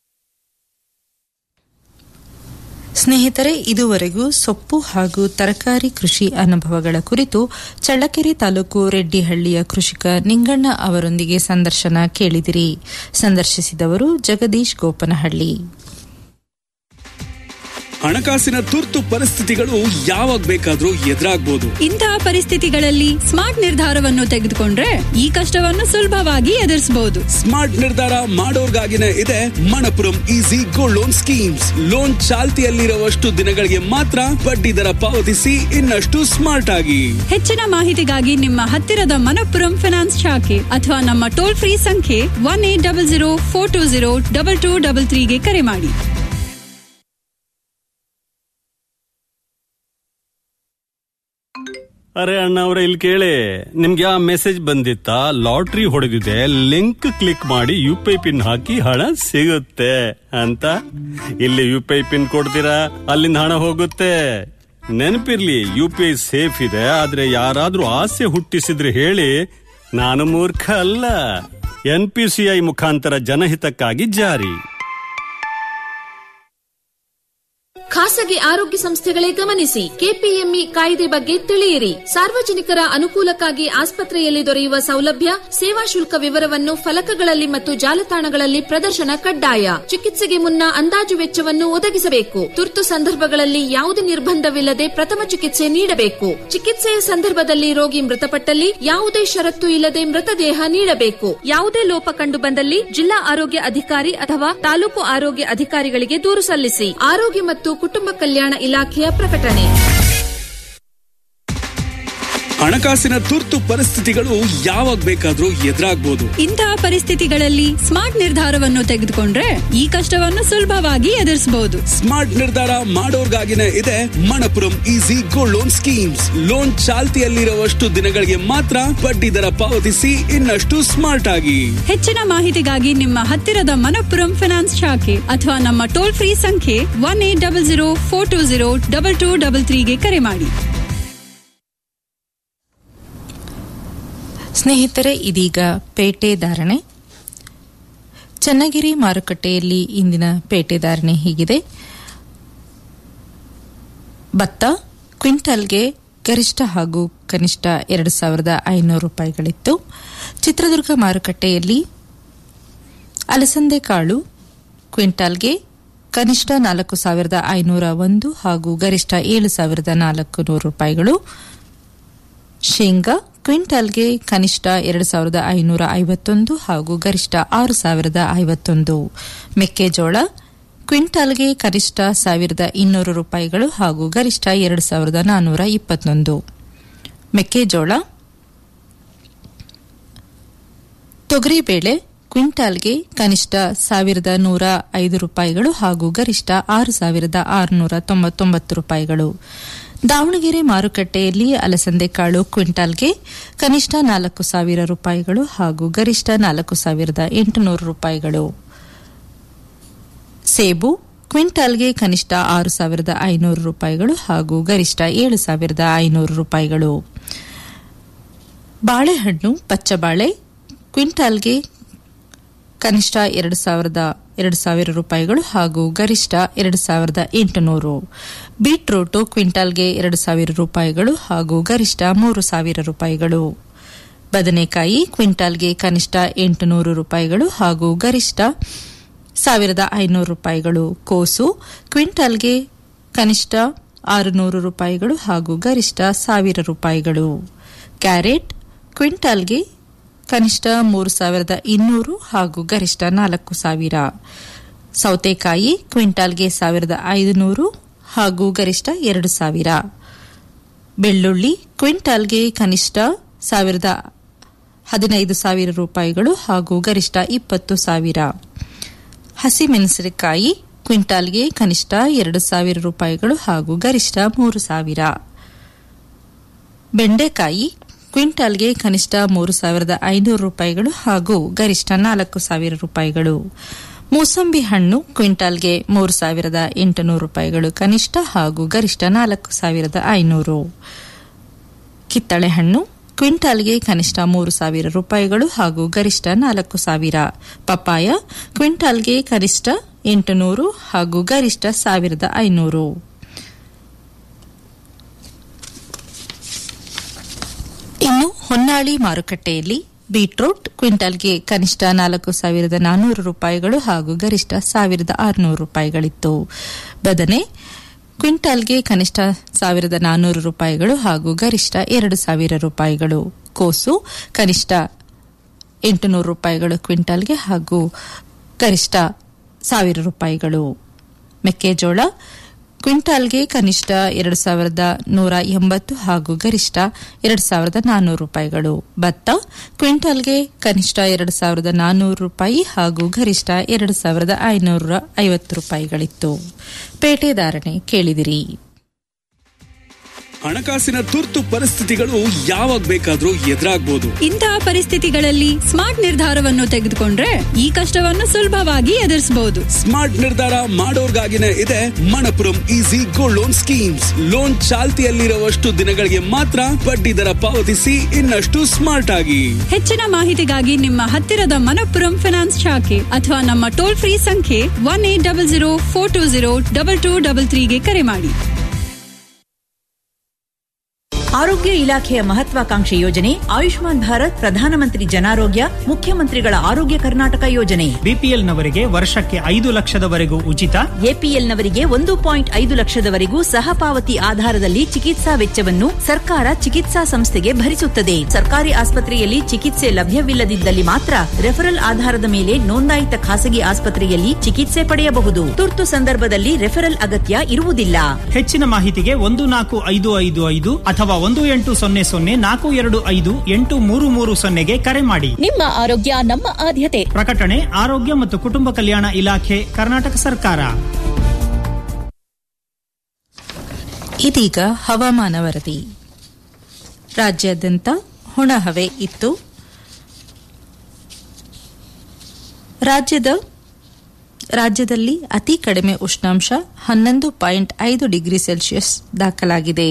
ಸ್ನೇಹಿತರೆ ಇದುವರೆಗೂ ಸೊಪ್ಪು ಹಾಗೂ ತರಕಾರಿ ಕೃಷಿ ಅನುಭವಗಳ ಕುರಿತು ಚಳ್ಳಕೆರೆ ತಾಲೂಕು ರೆಡ್ಡಿಹಳ್ಳಿಯ ಕೃಷಿಕ ನಿಂಗಣ್ಣ ಅವರೊಂದಿಗೆ ಸಂದರ್ಶನ ಕೇಳಿದಿರಿ ಸಂದರ್ಶಿಸಿದವರು ಜಗದೀಶ್ ಗೋಪನಹಳ್ಳಿ ಹಣಕಾಸಿನ ತುರ್ತು ಪರಿಸ್ಥಿತಿಗಳು ಯಾವಾಗ ಬೇಕಾದ್ರೂ ಎದುರಾಗ್ಬೋದು ಇಂತಹ ಪರಿಸ್ಥಿತಿಗಳಲ್ಲಿ ಸ್ಮಾರ್ಟ್ ನಿರ್ಧಾರವನ್ನು ತೆಗೆದುಕೊಂಡ್ರೆ ಈ ಕಷ್ಟವನ್ನು ಸುಲಭವಾಗಿ ಎದುರಿಸಬಹುದು ಸ್ಮಾರ್ಟ್ ನಿರ್ಧಾರ ಮಾಡೋರ್ಗಾಗಿನೇ ಇದೆ Manappuram easy gold loan schemes loan ಚಾಲ್ತಿಯಲ್ಲಿರುವಷ್ಟು ದಿನಗಳಿಗೆ ಮಾತ್ರ ಬಡ್ಡಿ ದರ ಪಾವತಿಸಿ ಇನ್ನಷ್ಟು ಸ್ಮಾರ್ಟ್ ಆಗಿ ಹೆಚ್ಚಿನ ಮಾಹಿತಿಗಾಗಿ ನಿಮ್ಮ ಹತ್ತಿರದ ಮನಪ್ಪುರಂ ಫಿನಾನ್ಸ್ ಶಾಖೆ ಅಥವಾ ನಮ್ಮ ಟೋಲ್ ಫ್ರೀ ಸಂಖ್ಯೆ one eight double zero four two zero double two double ತ್ರೀಗೆ ಕರೆ ಮಾಡಿ ಅರೆ ಅಣ್ಣ ಅವ್ರೆ ಇಲ್ಲಿ ಕೇಳಿ ನಿಮ್ಗೆ ಆ ಮೆಸೇಜ್ ಬಂದಿತ್ತಾ ಲಾಟ್ರಿ ಹೊಡೆದಿದೆ ಲಿಂಕ್ ಕ್ಲಿಕ್ ಮಾಡಿ ಯು ಪಿ ಐ ಪಿನ್ ಹಾಕಿ ಹಣ ಸಿಗುತ್ತೆ ಅಂತ ಇಲ್ಲಿ ಯು ಪಿ ಐ ಪಿನ್ ಕೊಡ್ತೀರಾ ಅಲ್ಲಿಂದ ಹಣ ಹೋಗುತ್ತೆ ನೆನಪಿರ್ಲಿ ಯು ಪಿ ಐ ಸೇಫ್ ಇದೆ ಆದ್ರೆ ಯಾರಾದ್ರೂ ಆಸೆ ಹುಟ್ಟಿಸಿದ್ರೆ ಹೇಳಿ ನಾನು ಮೂರ್ಖ ಅಲ್ಲ ಎನ್ ಪಿ ಸಿ ಐ ಮುಖಾಂತರ ಜನಹಿತಕ್ಕಾಗಿ ಜಾರಿ ಖಾಸಗಿ ಆರೋಗ್ಯ ಸಂಸ್ಥೆಗಳೇ ಗಮನಿಸಿ ಕೆಪಿಎಂಇ ಕಾಯ್ದೆ ಬಗ್ಗೆ ತಿಳಿಯಿರಿ ಸಾರ್ವಜನಿಕರ ಅನುಕೂಲಕ್ಕಾಗಿ ಆಸ್ಪತ್ರೆಯಲ್ಲಿ ದೊರೆಯುವ ಸೌಲಭ್ಯ ಸೇವಾ ಶುಲ್ಕ ವಿವರವನ್ನು ಫಲಕಗಳಲ್ಲಿ ಮತ್ತು ಜಾಲತಾಣಗಳಲ್ಲಿ ಪ್ರದರ್ಶನ ಕಡ್ಡಾಯ ಚಿಕಿತ್ಸೆಗೆ ಮುನ್ನ ಅಂದಾಜು ವೆಚ್ಚವನ್ನು ಒದಗಿಸಬೇಕು ತುರ್ತು ಸಂದರ್ಭಗಳಲ್ಲಿ ಯಾವುದೇ ನಿರ್ಬಂಧವಿಲ್ಲದೆ ಪ್ರಥಮ ಚಿಕಿತ್ಸೆ ನೀಡಬೇಕು ಚಿಕಿತ್ಸೆಯ ಸಂದರ್ಭದಲ್ಲಿ ರೋಗಿ ಮೃತಪಟ್ಟಲ್ಲಿ ಯಾವುದೇ ಷರತ್ತು ಇಲ್ಲದೆ ಮೃತದೇಹ ನೀಡಬೇಕು ಯಾವುದೇ ಲೋಪ ಕಂಡು ಬಂದಲ್ಲಿ ಜಿಲ್ಲಾ ಆರೋಗ್ಯ ಅಧಿಕಾರಿ ಅಥವಾ ತಾಲೂಕು ಆರೋಗ್ಯ ಅಧಿಕಾರಿಗಳಿಗೆ ದೂರು ಸಲ್ಲಿಸಿ ಆರೋಗ್ಯ ಮತ್ತು ಕುಟುಂಬ ಕಲ್ಯಾಣ ಇಲಾಖೆಯ ಪ್ರಕಟಣೆ ಹಣಕಾಸಿನ ತುರ್ತು ಪರಿಸ್ಥಿತಿಗಳು ಯಾವಾಗ ಬೇಕಾದ್ರೂ ಎದುರಾಗ್ಬೋದು ಇಂತಹ ಪರಿಸ್ಥಿತಿಗಳಲ್ಲಿ ಸ್ಮಾರ್ಟ್ ನಿರ್ಧಾರವನ್ನು ತೆಗೆದುಕೊಂಡ್ರೆ ಈ ಕಷ್ಟವನ್ನು ಸುಲಭವಾಗಿ ಎದುರಿಸಬಹುದು ಸ್ಮಾರ್ಟ್ ನಿರ್ಧಾರ ಮಾಡೋರ್ಗಾಗಿನೇ ಇದೆ Manappuram easy gold loan schemes loan ಚಾಲ್ತಿಯಲ್ಲಿರುವಷ್ಟು ದಿನಗಳಿಗೆ ಮಾತ್ರ ಬಡ್ಡಿ ದರ ಪಾವತಿಸಿ ಇನ್ನಷ್ಟು ಸ್ಮಾರ್ಟ್ ಆಗಿ ಹೆಚ್ಚಿನ ಮಾಹಿತಿಗಾಗಿ ನಿಮ್ಮ ಹತ್ತಿರದ ಮನಪ್ಪುರಂ ಫಿನಾನ್ಸ್ ಶಾಖೆ ಅಥವಾ ನಮ್ಮ ಟೋಲ್ ಫ್ರೀ ಸಂಖ್ಯೆ one eight double zero four two zero double two double ತ್ರೀಗೆ ಕರೆ ಮಾಡಿ ಸ್ನೇಹಿತರೆ ಇದೀಗ ಪೇಟೆ ಧಾರಣೆ ಚನ್ನಗಿರಿ ಮಾರುಕಟ್ಟೆಯಲ್ಲಿ ಇಂದಿನ ಪೇಟೆ ಧಾರಣೆ ಹೀಗಿದೆ ಭತ್ತ ಕ್ವಿಂಟಲ್ಗೆ ಗರಿಷ್ಠ ಹಾಗೂ ಕನಿಷ್ಠ ಎರಡು ಸಾವಿರದ ಐನೂರು ರೂಪಾಯಿಗಳಿತ್ತು ಚಿತ್ರದುರ್ಗ ಮಾರುಕಟ್ಟೆಯಲ್ಲಿ ಅಲಸಂದೆ ಕಾಳು ಕ್ವಿಂಟಾಲ್ಗೆ ಕನಿಷ್ಠ ನಾಲ್ಕು ಸಾವಿರದ ಐನೂರ ಒಂದು ಹಾಗೂ ಗರಿಷ್ಠ ಏಳು ಸಾವಿರದ ನಾಲ್ಕು ನೂರು ರೂಪಾಯಿಗಳು ಶೇಂಗಾ ಕ್ವಿಂಟಾಲ್ಗೆ ಕನಿಷ್ಠ ಎರಡು ಸಾವಿರದ ಐನೂರ ಐವತ್ತೊಂದು ಹಾಗೂ ಗರಿಷ್ಠ ಆರು ಸಾವಿರದ ಐವತ್ತೊಂದು ಮೆಕ್ಕೆಜೋಳ ಕ್ವಿಂಟಾಲ್ಗೆ ಕನಿಷ್ಠ ಸಾವಿರದ ಇನ್ನೂರು ರೂಪಾಯಿಗಳು ಹಾಗೂ ಗರಿಷ್ಠ ಎರಡು ಸಾವಿರದ ನಾನ್ನೂರ ಇಪ್ಪತ್ತೊಂದು ಮೆಕ್ಕೆಜೋಳ ತೊಗರಿಬೇಳೆ ಕ್ವಿಂಟಾಲ್ಗೆ ಕನಿಷ್ಠ ಸಾವಿರದ ನೂರ ಐದು ರೂಪಾಯಿಗಳು ಹಾಗೂ ಗರಿಷ್ಠ ಆರು ಸಾವಿರದ ಆರುನೂರ ತೊಂಬತ್ತೊಂಬತ್ತು ರೂಪಾಯಿಗಳು ದಾವಣಗೆರೆ ಮಾರುಕಟ್ಟೆಯಲ್ಲಿ ಅಲಸಂದೆ ಕಾಳು ಕ್ವಿಂಟಾಲ್ಗೆ ಕನಿಷ್ಠ ನಾಲ್ಕು ಸಾವಿರ ರೂಪಾಯಿಗಳು ಹಾಗೂ ಗರಿಷ್ಠ ನಾಲ್ಕು ಸಾವಿರದ ಎಂಟುನೂರು ರೂಪಾಯಿಗಳು ಸೇಬು ಕ್ವಿಂಟಾಲ್ಗೆ ಕನಿಷ್ಠ ಆರು ಸಾವಿರದ ಐನೂರು ರೂಪಾಯಿಗಳು ಹಾಗೂ ಗರಿಷ್ಠ ಏಳು ಸಾವಿರದ ಐನೂರು ರೂಪಾಯಿಗಳು ಬಾಳೆಹಣ್ಣು ಪಚ್ಚಬಾಳೆ ಕ್ವಿಂಟಾಲ್ಗೆ ಕನಿಷ್ಠ ಎರಡು ಸಾವಿರದ ಎರಡು ಸಾವಿರ ರೂಪಾಯಿಗಳು ಹಾಗೂ ಗರಿಷ್ಠ ಎರಡು ಸಾವಿರದ ಎಂಟುನೂರು ಬೀಟ್ರೂಟು ಕ್ವಿಂಟಾಲ್ಗೆ ಎರಡು ಸಾವಿರ ರೂಪಾಯಿಗಳು ಹಾಗೂ ಗರಿಷ್ಠ ಮೂರು ಸಾವಿರ ರೂಪಾಯಿಗಳು ಬದನೆಕಾಯಿ ಕ್ವಿಂಟಾಲ್ಗೆ ಕನಿಷ್ಠ ಎಂಟುನೂರು ರೂಪಾಯಿಗಳು ಹಾಗೂ ಗರಿಷ್ಠ ಸಾವಿರದ ಐನೂರು ರೂಪಾಯಿಗಳು ಕೋಸು ಕ್ವಿಂಟಾಲ್ಗೆ ಕನಿಷ್ಠ ಆರುನೂರು ರೂಪಾಯಿಗಳು ಹಾಗೂ ಗರಿಷ್ಠ ಸಾವಿರ ರೂಪಾಯಿಗಳು ಕ್ಯಾರೆಟ್ ಕ್ವಿಂಟಾಲ್ಗೆ ಕನಿಷ್ಠ ಮೂರು ಸಾವಿರದ ಇನ್ನೂರು ಹಾಗೂ ಗರಿಷ್ಠ ನಾಲ್ಕು ಸಾವಿರ ಸೌತೆಕಾಯಿ ಕ್ವಿಂಟಾಲ್ಗೆ ಸಾವಿರದ ಐದುನೂರು ಹಾಗೂ ಗರಿಷ್ಠ ಎರಡು ಸಾವಿರ ಬೆಳ್ಳುಳ್ಳಿ ಕ್ವಿಂಟಾಲ್ಗೆ ಕನಿಷ್ಠ ಸಾವಿರದ ಹದಿನೈದು ಸಾವಿರ ರೂಪಾಯಿಗಳು ಹಾಗೂ ಗರಿಷ್ಠ ಇಪ್ಪತ್ತು ಸಾವಿರ ಹಸಿಮೆಣಸಿನಕಾಯಿ ಕ್ವಿಂಟಾಲ್ಗೆ ಕನಿಷ್ಠ ಎರಡು ಸಾವಿರ ರೂಪಾಯಿಗಳು ಹಾಗೂ ಗರಿಷ್ಠ ಮೂರು ಸಾವಿರ ಬೆಂಡೆಕಾಯಿ ಕ್ವಿಂಟಾಲ್ಗೆ ಕನಿಷ್ಠ ಮೂರು ಸಾವಿರದ ಐನೂರು ರೂಪಾಯಿಗಳು ಹಾಗೂ ಗರಿಷ್ಠ ನಾಲ್ಕು ಸಾವಿರ ರೂಪಾಯಿಗಳು ಮೂಸಂಬಿ ಹಣ್ಣು ಕ್ವಿಂಟಾಲ್ಗೆ ಮೂರು ಸಾವಿರದ ಎಂಟುನೂರು ರೂಪಾಯಿಗಳು ಕನಿಷ್ಠ ಹಾಗೂ ಗರಿಷ್ಠ ನಾಲ್ಕು ಸಾವಿರದ ಐನೂರು ಕಿತ್ತಳೆ ಹಣ್ಣು ಕ್ವಿಂಟಾಲ್ಗೆ ಕನಿಷ್ಠ ಮೂರು ಸಾವಿರ ರೂಪಾಯಿಗಳು ಹಾಗೂ ಗರಿಷ್ಠ ನಾಲ್ಕು ಸಾವಿರ ಪಪಾಯ ಕ್ವಿಂಟಾಲ್ಗೆ ಕನಿಷ್ಠ ಎಂಟುನೂರು ಹಾಗೂ ಗರಿಷ್ಠ ಸಾವಿರದ ಐನೂರು ಇನ್ನು ಹೊನ್ನಾಳಿ ಮಾರುಕಟ್ಟೆಯಲ್ಲಿ ಬೀಟ್ರೂಟ್ ಕ್ವಿಂಟಾಲ್ಗೆ ಕನಿಷ್ಠ ನಾಲ್ಕು ಸಾವಿರದ ನಾನ್ನೂರು ರೂಪಾಯಿಗಳು ಹಾಗೂ ಗರಿಷ್ಠ ಸಾವಿರದ ಆರುನೂರು ರೂಪಾಯಿಗಳಿತ್ತು ಬದನೆ ಕ್ವಿಂಟಾಲ್ಗೆ ಕನಿಷ್ಠ ಸಾವಿರದ ನಾನ್ನೂರು ರೂಪಾಯಿಗಳು ಹಾಗೂ ಗರಿಷ್ಠ ಎರಡು ಸಾವಿರ ರೂಪಾಯಿಗಳು ಕೋಸು ಕನಿಷ್ಠ ಎಂಟುನೂರು ರೂಪಾಯಿಗಳು ಕ್ವಿಂಟಾಲ್ಗೆ ಹಾಗೂ ಗರಿಷ್ಠ ಸಾವಿರ ರೂಪಾಯಿಗಳು ಮೆಕ್ಕೆಜೋಳ ಕ್ವಿಂಟಾಲ್ಗೆ ಕನಿಷ್ಠ ಎರಡು ಸಾವಿರದ ನೂರ ಎಂಬತ್ತು ಹಾಗೂ ಗರಿಷ್ಠ ಎರಡು ಸಾವಿರದ ನಾನ್ನೂರು ರೂಪಾಯಿಗಳು ಭತ್ತ ಕ್ವಿಂಟಾಲ್ಗೆ ಕನಿಷ್ಠ ಎರಡು ಸಾವಿರದ ನಾನ್ನೂರು ರೂಪಾಯಿ ಹಾಗೂ ಗರಿಷ್ಠ ಎರಡು ಸಾವಿರದ ಐನೂರ ಐವತ್ತು ರೂಪಾಯಿಗಳಿತ್ತು ಪೇಟೆ ಧಾರಣೆ ಕೇಳಿದಿರಿ ಹಣಕಾಸಿನ ತುರ್ತು ಪರಿಸ್ಥಿತಿಗಳು ಯಾವಾಗ ಬೇಕಾದ್ರೂ ಎದುರಾಗ್ಬೋದು ಇಂತಹ ಪರಿಸ್ಥಿತಿಗಳಲ್ಲಿ ಸ್ಮಾರ್ಟ್ ನಿರ್ಧಾರವನ್ನು ತೆಗೆದುಕೊಂಡ್ರೆ ಈ ಕಷ್ಟವನ್ನು ಸುಲಭವಾಗಿ ಎದುರಿಸಬಹುದು ಸ್ಮಾರ್ಟ್ ನಿರ್ಧಾರ ಮಾಡೋರ್ಗಾಗಿನೇ ಇದೆ Manappuram easy gold loan schemes loan ಚಾಲ್ತಿಯಲ್ಲಿರುವಷ್ಟು ದಿನಗಳಿಗೆ ಮಾತ್ರ ಬಡ್ಡಿ ದರ ಪಾವತಿಸಿ ಇನ್ನಷ್ಟು ಸ್ಮಾರ್ಟ್ ಆಗಿ ಹೆಚ್ಚಿನ ಮಾಹಿತಿಗಾಗಿ ನಿಮ್ಮ ಹತ್ತಿರದ ಮನಪ್ಪುರಂ ಫಿನಾನ್ಸ್ ಶಾಖೆ ಅಥವಾ ನಮ್ಮ ಟೋಲ್ ಫ್ರೀ ಸಂಖ್ಯೆ one eight double zero four two zero double two double ತ್ರೀಗೆ ಕರೆ ಮಾಡಿ ಆರೋಗ್ಯ ಇಲಾಖೆಯ ಮಹತ್ವಾಕಾಂಕ್ಷಿ ಯೋಜನೆ ಆಯುಷ್ಮಾನ್ ಭಾರತ್ ಪ್ರಧಾನಮಂತ್ರಿ ಜನಾರೋಗ್ಯ ಮುಖ್ಯಮಂತ್ರಿಗಳ ಆರೋಗ್ಯ ಕರ್ನಾಟಕ ಯೋಜನೆ ಬಿಪಿಎಲ್ನವರಿಗೆ ವರ್ಷಕ್ಕೆ ಐದು ಲಕ್ಷದವರೆಗೂ ಉಚಿತ ಎಪಿಎಲ್ನವರಿಗೆ ಒಂದು ಪಾಯಿಂಟ್ ಐದು ಲಕ್ಷದವರೆಗೂ ಸಹ ಪಾವತಿ ಆಧಾರದಲ್ಲಿ ಚಿಕಿತ್ಸಾ ವೆಚ್ಚವನ್ನು ಸರ್ಕಾರ ಚಿಕಿತ್ಸಾ ಸಂಸ್ಥೆಗೆ ಭರಿಸುತ್ತದೆ ಸರ್ಕಾರಿ ಆಸ್ಪತ್ರೆಯಲ್ಲಿ ಚಿಕಿತ್ಸೆ ಲಭ್ಯವಿಲ್ಲದಿದ್ದಲ್ಲಿ ಮಾತ್ರ ರೆಫರಲ್ ಆಧಾರದ ಮೇಲೆ ನೋಂದಾಯಿತ ಖಾಸಗಿ ಆಸ್ಪತ್ರೆಯಲ್ಲಿ ಚಿಕಿತ್ಸೆ ಪಡೆಯಬಹುದು ತುರ್ತು ಸಂದರ್ಭದಲ್ಲಿ ರೆಫರಲ್ ಅಗತ್ಯ ಇರುವುದಿಲ್ಲ ಹೆಚ್ಚಿನ ಮಾಹಿತಿಗೆ ಒಂದು ನಾಲ್ಕು ಐದು ಐದು ಐದು ಅಥವಾ ಒಂದು ಎಂಟು ಸೊನ್ನೆ ಸೊನ್ನೆ ನಾಲ್ಕು ಎರಡು ಐದು ಎಂಟು ಮೂರು ಮೂರು ಸೊನ್ನೆಗೆ ಕರೆ ಮಾಡಿ ನಿಮ್ಮ ಆರೋಗ್ಯ ನಮ್ಮ ಆದ್ಯತೆ ಪ್ರಕಟಣೆ ಆರೋಗ್ಯ ಮತ್ತು ಕುಟುಂಬ ಕಲ್ಯಾಣ ಇಲಾಖೆ ಕರ್ನಾಟಕ ಸರ್ಕಾರ ಇದೀಗ ಹವಾಮಾನ ವರದಿ ರಾಜ್ಯಾದ್ಯಂತ ಹೊಣಹವೆ ಇತ್ತು ರಾಜ್ಯದ ರಾಜ್ಯದಲ್ಲಿ ಅತಿ ಕಡಿಮೆ ಉಷ್ಣಾಂಶ ಹನ್ನೊಂದು ಪಾಯಿಂಟ್ ಐದು ಡಿಗ್ರಿ ಸೆಲ್ಸಿಯಸ್ ದಾಖಲಾಗಿದೆ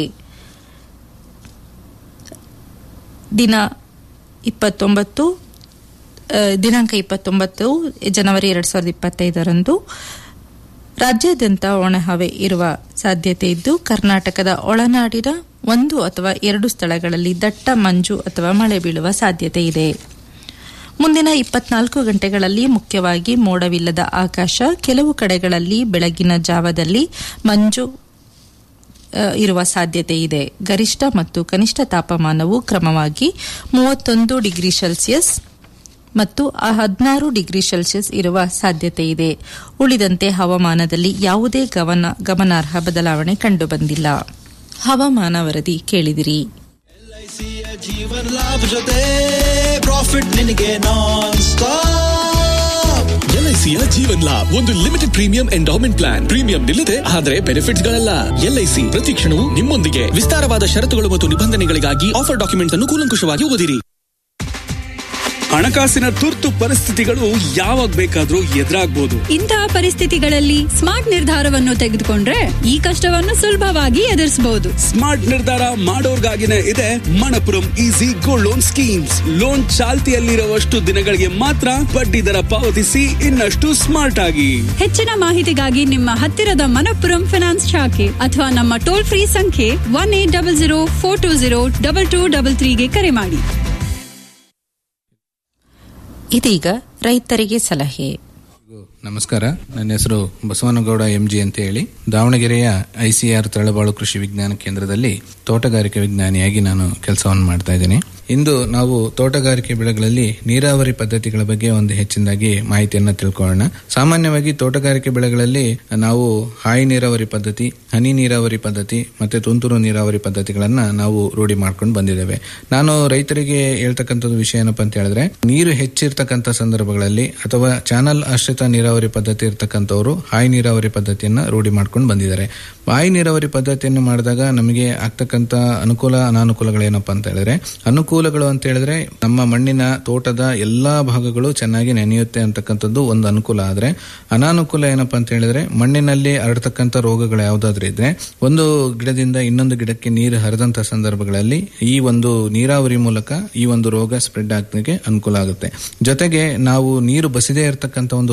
ದಿನ ಇಪ್ಪತ್ತೊಂಬತ್ತು ಆ, ದಿನಾಂಕ ಇಪ್ಪತ್ತೊಂಬತ್ತು ಜನವರಿ ಎರಡ್ ಸಾವಿರದ ಇಪ್ಪತ್ತೈದರಂದು ರಾಜ್ಯಾದ್ಯಂತ ಒಣಹವೆ ಇರುವ ಸಾಧ್ಯತೆ ಇದ್ದು ಕರ್ನಾಟಕದ ಒಳನಾಡಿನ ಒಂದು ಅಥವಾ ಎರಡು ಸ್ಥಳಗಳಲ್ಲಿ ದಟ್ಟ ಮಂಜು ಅಥವಾ ಮಳೆ ಬೀಳುವ ಸಾಧ್ಯತೆ ಇದೆ ಮುಂದಿನ ಇಪ್ಪತ್ನಾಲ್ಕು ಗಂಟೆಗಳಲ್ಲಿ ಮುಖ್ಯವಾಗಿ ಮೋಡವಿಲ್ಲದ ಆಕಾಶ ಕೆಲವು ಕಡೆಗಳಲ್ಲಿ ಬೆಳಗಿನ ಜಾವದಲ್ಲಿ ಮಂಜು ಆ, ಇರುವ ಸಾಧ್ಯತೆ ಇದೆ ಗರಿಷ್ಠ ಮತ್ತು ಕನಿಷ್ಠ ತಾಪಮಾನವು ಕ್ರಮವಾಗಿ ಮೂವತ್ತೊಂದು ಡಿಗ್ರಿ ಸೆಲ್ಸಿಯಸ್ ಮತ್ತು ಹದಿನಾರು ಡಿಗ್ರಿ ಸೆಲ್ಸಿಯಸ್ ಇರುವ ಸಾಧ್ಯತೆ ಇದೆ ಉಳಿದಂತೆ ಹವಾಮಾನದಲ್ಲಿ ಯಾವುದೇ ಗಮನ ಗಮನಾರ್ಹ ಬದಲಾವಣೆ ಕಂಡುಬಂದಿಲ್ಲ ಹವಾಮಾನ ವರದಿ ಕೇಳಿದಿರಿ ಜೀವನ್ ಲಾಭ ಜೊತೆ ಪ್ರಾಫಿಟ್ ನಿನಗೆ ನಾನ್ ಸ್ಟಾಪ್ ಎಲ್ಐಸಿಯ ಜೀವನ್ ಲಾಭ್ ಒಂದು limited premium endowment plan premium ನಿಲ್ಲದೆ ಆದರೆ ಬೆನಿಫಿಟ್ಸ್ ಗಳಲ್ಲ ಎಲ್ಐಸಿ ಪ್ರತಿ ಕ್ಷಣವೂ ನಿಮ್ಮೊಂದಿಗೆ ವಿಸ್ತಾರವಾದ ಷರತ್ತುಗಳು ಮತ್ತು ನಿಬಂಧನೆಗಳಿಗಾಗಿ ಆಫರ್ ಡಾಕ್ಯುಮೆಂಟ್ಸ್ ಅನ್ನು ಕೂಲಂಕುಷವಾಗಿ ಓದಿರಿ ಹಣಕಾಸಿನ ತುರ್ತು ಪರಿಸ್ಥಿತಿಗಳು ಯಾವಾಗ ಬೇಕಾದ್ರೂ ಎದುರಾಗ್ಬೋದು ಇಂತಹ ಪರಿಸ್ಥಿತಿಗಳಲ್ಲಿ ಸ್ಮಾರ್ಟ್ ನಿರ್ಧಾರವನ್ನು ತೆಗೆದುಕೊಂಡ್ರೆ ಈ ಕಷ್ಟವನ್ನು ಸುಲಭವಾಗಿ ಎದುರಿಸಬಹುದು ಸ್ಮಾರ್ಟ್ ನಿರ್ಧಾರ ಮಾಡೋರ್ಗಾಗಿನೇ ಇದೆ Manappuram easy gold loan schemes loan ಚಾಲ್ತಿಯಲ್ಲಿರುವಷ್ಟು ದಿನಗಳಿಗೆ ಮಾತ್ರ ಬಡ್ಡಿ ದರ ಪಾವತಿಸಿ ಇನ್ನಷ್ಟು ಸ್ಮಾರ್ಟ್ ಆಗಿ ಹೆಚ್ಚಿನ ಮಾಹಿತಿಗಾಗಿ ನಿಮ್ಮ ಹತ್ತಿರದ ಮನಪ್ಪುರಂ ಫಿನಾನ್ಸ್ ಶಾಖೆ ಅಥವಾ ನಮ್ಮ ಟೋಲ್ ಫ್ರೀ ಸಂಖ್ಯೆ one eight double zero four two zero double two double ತ್ರೀಗೆ ಕರೆ ಮಾಡಿ ಇದೀಗ ರೈತರಿಗೆ ಸಲಹೆ ನಮಸ್ಕಾರ ನನ್ನ ಹೆಸರು ಬಸವನಗೌಡ ಎಂಜಿ ಅಂತ ಹೇಳಿ ದಾವಣಗೆರೆಯ ಐಸಿಆರ್ ತಳಬಾಳು ಕೃಷಿ ವಿಜ್ಞಾನ ಕೇಂದ್ರದಲ್ಲಿ ತೋಟಗಾರಿಕೆ ವಿಜ್ಞಾನಿಯಾಗಿ ನಾನು ಕೆಲಸವನ್ನು ಮಾಡ್ತಾ ಇದ್ದೇನೆ ಇಂದು ನಾವು ತೋಟಗಾರಿಕೆ ಬೆಳೆಗಳಲ್ಲಿ ನೀರಾವರಿ ಪದ್ಧತಿಗಳ ಬಗ್ಗೆ ಒಂದು ಹೆಚ್ಚಿನದಾಗಿ ಮಾಹಿತಿಯನ್ನು ತಿಳ್ಕೊಳ್ಳೋಣ ಸಾಮಾನ್ಯವಾಗಿ ತೋಟಗಾರಿಕೆ ಬೆಳೆಗಳಲ್ಲಿ ನಾವು ಹಾಯಿ ನೀರಾವರಿ ಪದ್ಧತಿ ಹನಿ ನೀರಾವರಿ ಪದ್ಧತಿ ಮತ್ತೆ ತುಂತುರು ನೀರಾವರಿ ಪದ್ಧತಿಗಳನ್ನ ನಾವು ರೂಢಿ ಮಾಡ್ಕೊಂಡು ಬಂದಿದ್ದೇವೆ ನಾನು ರೈತರಿಗೆ ಹೇಳ್ತಕ್ಕಂಥದ್ದು ವಿಷಯ ಏನಪ್ಪಾ ಅಂತ ಹೇಳಿದ್ರೆ ನೀರು ಹೆಚ್ಚಿರ್ತಕ್ಕಂಥ ಸಂದರ್ಭಗಳಲ್ಲಿ ಅಥವಾ ಚಾನಲ್ ಆಶ್ರಿತ ನೀರಾವರಿ ಪದ್ಧತಿ ಇರ್ತಕ್ಕಂಥವ್ರು ಹಾಯಿ ನೀರಾವರಿ ಪದ್ಧತಿಯನ್ನ ರೂಢಿ ಮಾಡ್ಕೊಂಡು ಬಂದಿದ್ದಾರೆ ಹಾಯಿ ನೀರಾವರಿ ಪದ್ಧತಿಯನ್ನು ಮಾಡಿದಾಗ ನಮಗೆ ಆಗ್ತಕ್ಕಂಥ ಅನುಕೂಲ ಅನಾನುಕೂಲಗಳೇನಪ್ಪಾ ಅಂತ ಹೇಳಿದ್ರೆ ಅನುಕೂಲಗಳು ಅಂತ ಹೇಳಿದ್ರೆ ನಮ್ಮ ಮಣ್ಣಿನ ತೋಟದ ಎಲ್ಲಾ ಭಾಗಗಳು ಚೆನ್ನಾಗಿ ನೆನೆಯುತ್ತೆ ಅಂತಕ್ಕಂಥದ್ದು ಒಂದು ಅನುಕೂಲ ಆದ್ರೆ ಅನಾನುಕೂಲ ಏನಪ್ಪಾ ಅಂತ ಹೇಳಿದ್ರೆ ಮಣ್ಣಿನಲ್ಲಿ ಹರಡ್ತಕ್ಕಂಥ ರೋಗಗಳು ಯಾವ್ದಾದ್ರು ಇದ್ರೆ ಒಂದು ಗಿಡದಿಂದ ಇನ್ನೊಂದು ಗಿಡಕ್ಕೆ ನೀರು ಹರಿದಂತ ಸಂದರ್ಭಗಳಲ್ಲಿ ಈ ಒಂದು ನೀರಾವರಿ ಮೂಲಕ ಈ ಒಂದು ರೋಗ ಸ್ಪ್ರೆಡ್ ಆಗಲಿಕ್ಕೆ ಅನುಕೂಲ ಆಗುತ್ತೆ ಜೊತೆಗೆ ನಾವು ನೀರು ಬಸಿದೇ ಇರತಕ್ಕಂಥ ಒಂದು ತೋಟಗಳಲ್ಲಿ